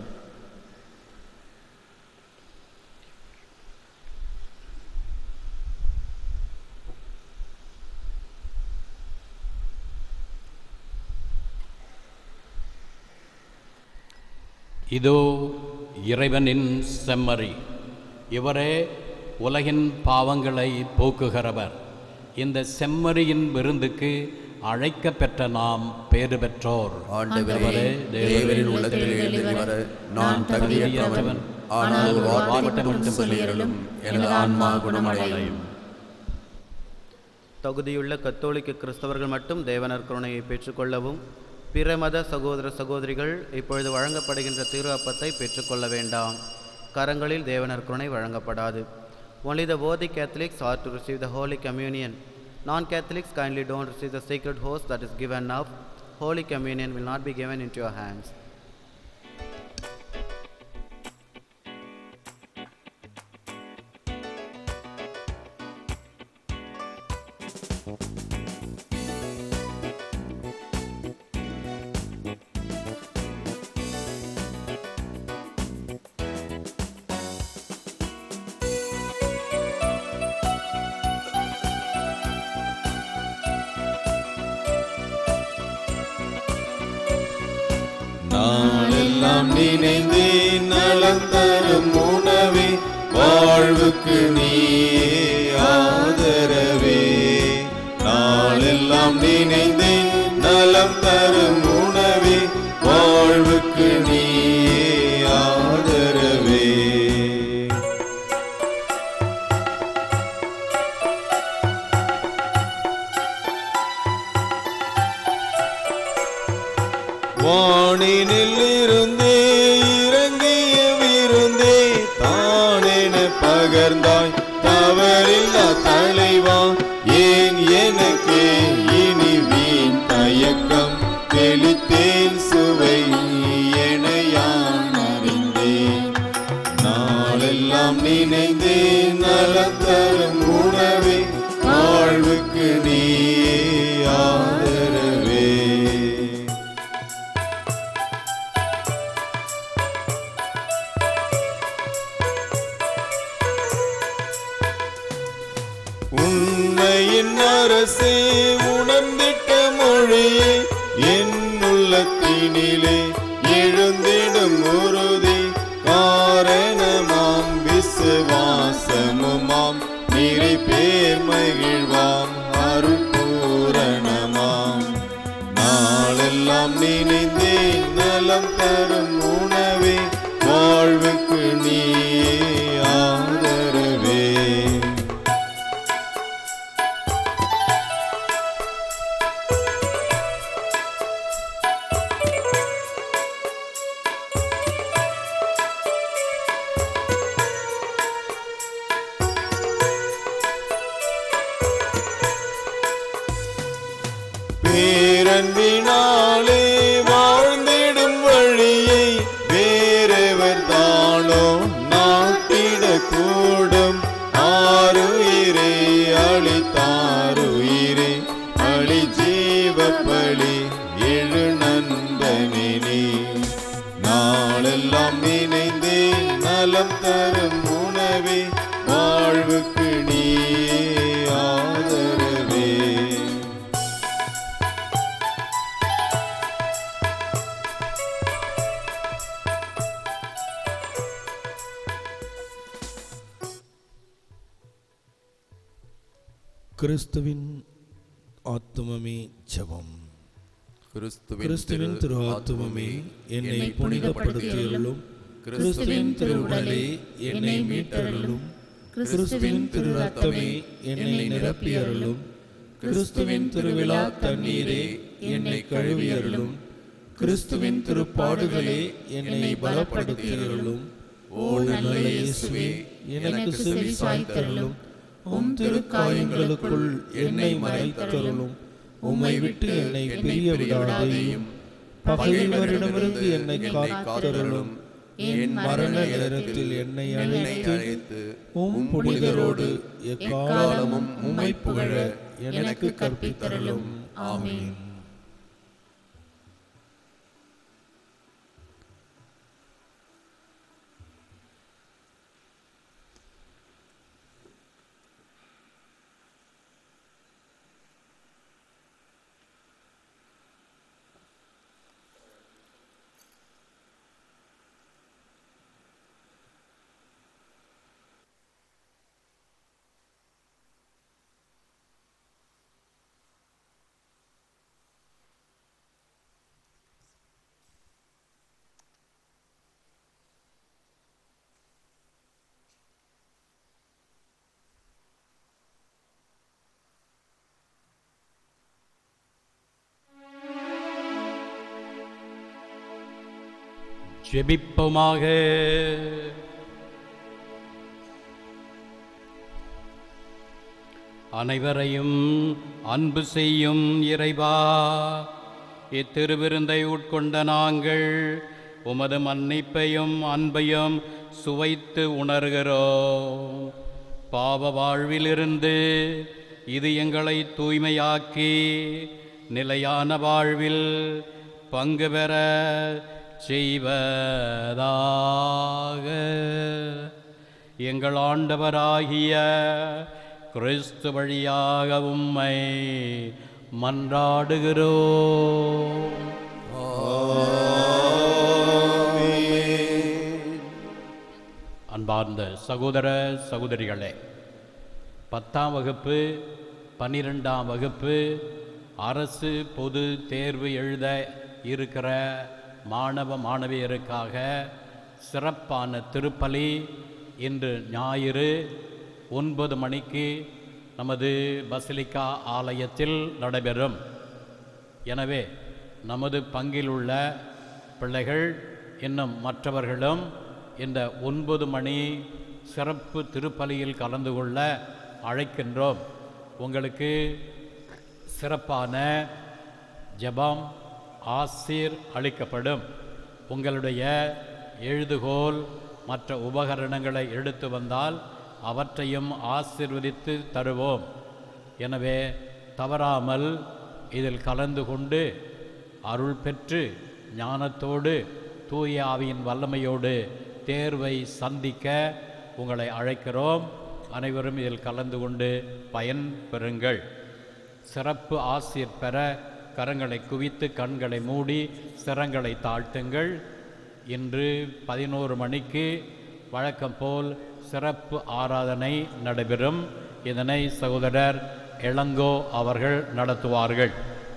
இதோ இறைவனின் செம்மறி இவரே உலகின் பாவங்களை போக்குகிறவர் இந்த செம்மறியின் விருந்துக்கு அழைக்க பெற்ற நாம் பேறு பெற்றோர் ஆண்டவரே தேவரின் உள்ளத்தில் எழுதி வர நான் தகுதியற்றவன் ஆனால் ஒரு வார்த்தை மட்டும் சொல்லியருளும் எனது ஆன்மா குணமடையும் தகுதியுள்ள கத்தோலிக்க கிறிஸ்தவர்கள் மட்டும் தேவனர் கருணையை பெற்றுக்கொள்ளவும் பிற மத சகோதர சகோதரிகள் இப்பொழுது வழங்கப்படுகின்ற திரு அப்பத்தை பெற்றுக்கொள்ள வேண்டாம் கரங்களில் தேவனர் கருணை வழங்கப்படாது only the worthy Catholics are to receive the Holy Communion. Non Catholics, kindly don't receive the sacred host that is given now. Holy Communion will not be given into your hands. நாளெல்லாம் நினைந்தே நலம் தரும் உணவே வாழ்வுக்கு நீயே ஆதரவே நாளெல்லாம் நினைந்தே நலம் தரும் உணவே வாழ்வுக்கு நீயே ஆதரவே வானினில் இருந்தே இறங்கிய விருந்தே தானென பகர்ந்தாய் தவறில்லா தலைவா ஏன் எனக்கே இனி வீண் தயக்கம் தெளித்தேன் சுவை என யான் அறிந்தேன் நாளெல்லாம் நினைந்தேன் நலம் தரும் உணவே வாழ்வுக்கு நீயே ஆதரவே உண்மையின் அரசே உணர்ந்திட்ட மொழியே என் உள்ளத்தினிலே எழுந்திடும் உறுதி காரணமாம் விசுவாசமுமாம் நிறை பேர் மகிழ்வாம் அருப்பூரணமாம் நாளெல்லாம் நினைந்தேன் நலம் தரும் உணவே வாழ்வுக்கு நீயே ஆதரவே பேரன்பினாலே வாழ்ந்திடும் வழியை வேறெவர் தானோ நாட்டிடக்கூடும் ஆறுயிரே அளித்தாருயிரே அழி ஜீவப்பலி எழு நண்பனே நீ நாளெல்லாம் நினைந்தே நலம் தரும் உணவே வாழ்வுக்கு நீயே ஆதரவே கிறிஸ்துவின் ஆத்துமமே ஜெபம் கிறிஸ்துவின் திரு ஆத்துமமே என்னை புனிதப்படுத்தியருளும் கிறிஸ்துவின் திருவுடலே என்னை மீட்டருளும் கிறிஸ்துவின் திரு ரத்தமே என்னை நிரப்பியருளும் கிறிஸ்துவின் திருவிழா தண்ணீரே என்னை கழுவியருளும் கிறிஸ்துவின் திருப்பாடுகளே என்னை பலப்படுத்தியருளும் ஓ நல்ல இயேசுவே எனக்கு செவி சாய்த்தருளும் உம் திருக்காயங்களுக்குள் என்னை மறைத்தருளும் உம்மை விட்டு என்னை பிரிய விடாதேயும் பகைவரிடமிருந்து என்னை காத்தருளும் என் மரண நேரத்தில் என்னை அழைத்து உம் புனிதரோடு எக்காலமும் உம்மை புகழ எனக்கு கற்பித்தருளும் ஆமென் ஜெபிப்போமாக அனைவரையும் அன்பு செய்யும் இறைவா இத்திருவிருந்தை உட்கொண்ட நாங்கள் உமது மன்னிப்பையும் அன்பையும் சுவைத்து உணர்கிறோம் பாவ வாழ்விலிருந்து இது எங்களை தூய்மையாக்கி நிலையான வாழ்வில் பங்கு பெற செய்வதாக எங்கள் ஆண்டவராகிய கிறிஸ்து வழியாக உம்மை மன்றாடுகிறோம் அன்பார்ந்த சகோதர சகோதரிகளே பத்தாம் வகுப்பு பன்னிரெண்டாம் வகுப்பு அரசு பொது தேர்வு எழுத இருக்கிற மாணவ மாணவியருக்காக சிறப்பான திருப்பலி இன்று ஞாயிறு ஒன்பது மணிக்கு நமது பசிலிக்கா ஆலயத்தில் நடைபெறும் எனவே நமது பங்கில் உள்ள பிள்ளைகள் இன்னும் மற்றவர்களும் இந்த ஒன்பது மணி சிறப்பு திருப்பலியில் கலந்து கொள்ள அழைக்கின்றோம் உங்களுக்கு சிறப்பான ஜெபம் ஆசீர் அளிக்கப்படும் உங்களுடைய எழுதுகோல் மற்ற உபகரணங்களை எடுத்து வந்தால் அவற்றையும் ஆசீர்வதித்து தருவோம் எனவே தவறாமல் இதில் கலந்து கொண்டு அருள் பெற்று ஞானத்தோடு தூய ஆவியின் வல்லமையோடு தேர்வை சந்திக்க உங்களை அழைக்கிறோம் அனைவரும் இதில் கலந்து கொண்டு பயன் பெறுங்கள் சிறப்பு ஆசிர் பெற கரங்களை குவித்து கண்களை மூடி சிரங்களை தாழ்த்துங்கள் இன்று பதினோரு மணிக்கு வழக்கம் போல் சிறப்பு ஆராதனை நடைபெறும் இதனை சகோதரர் இளங்கோ அவர்கள் நடத்துவார்கள்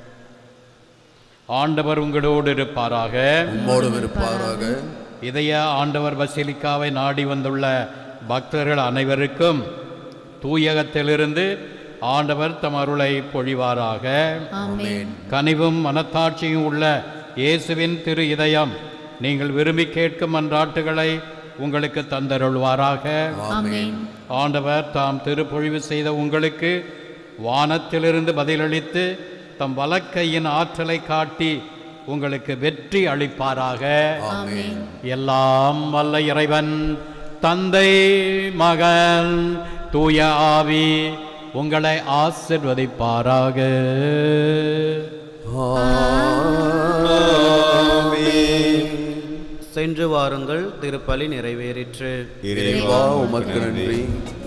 ஆண்டவர் உங்களோடு இருப்பாராக உம்மோடும் இருப்பாராக இதய ஆண்டவர் பசிலிக்காவை நாடி வந்துள்ள பக்தர்கள் அனைவருக்கும் தூயகத்திலிருந்து ஆண்டவர் தம் அருளை பொழிவாராக ஆமென் கனிவும் மனத்தாட்சியும் உள்ள இயேசுவின் திரு இதயம் நீங்கள் விரும்பி கேட்கும் மன்றாட்டுகளை உங்களுக்கு தந்தருள்வாராக ஆமென் ஆண்டவர் தாம் திருப்பொழிவு செய்த உங்களுக்கு வானத்திலிருந்து பதிலளித்து தம் வலக்கையின் ஆற்றலை காட்டி உங்களுக்கு வெற்றி அளிப்பாராக ஆமென் எல்லாம் வல்ல இறைவன் தந்தை மகன் தூய ஆவி உங்களை ஆசிர்வதிப்பாராக சென்று வாருங்கள் திருப்பலி நிறைவேறிற்று இறைவா உமக்கு நன்றி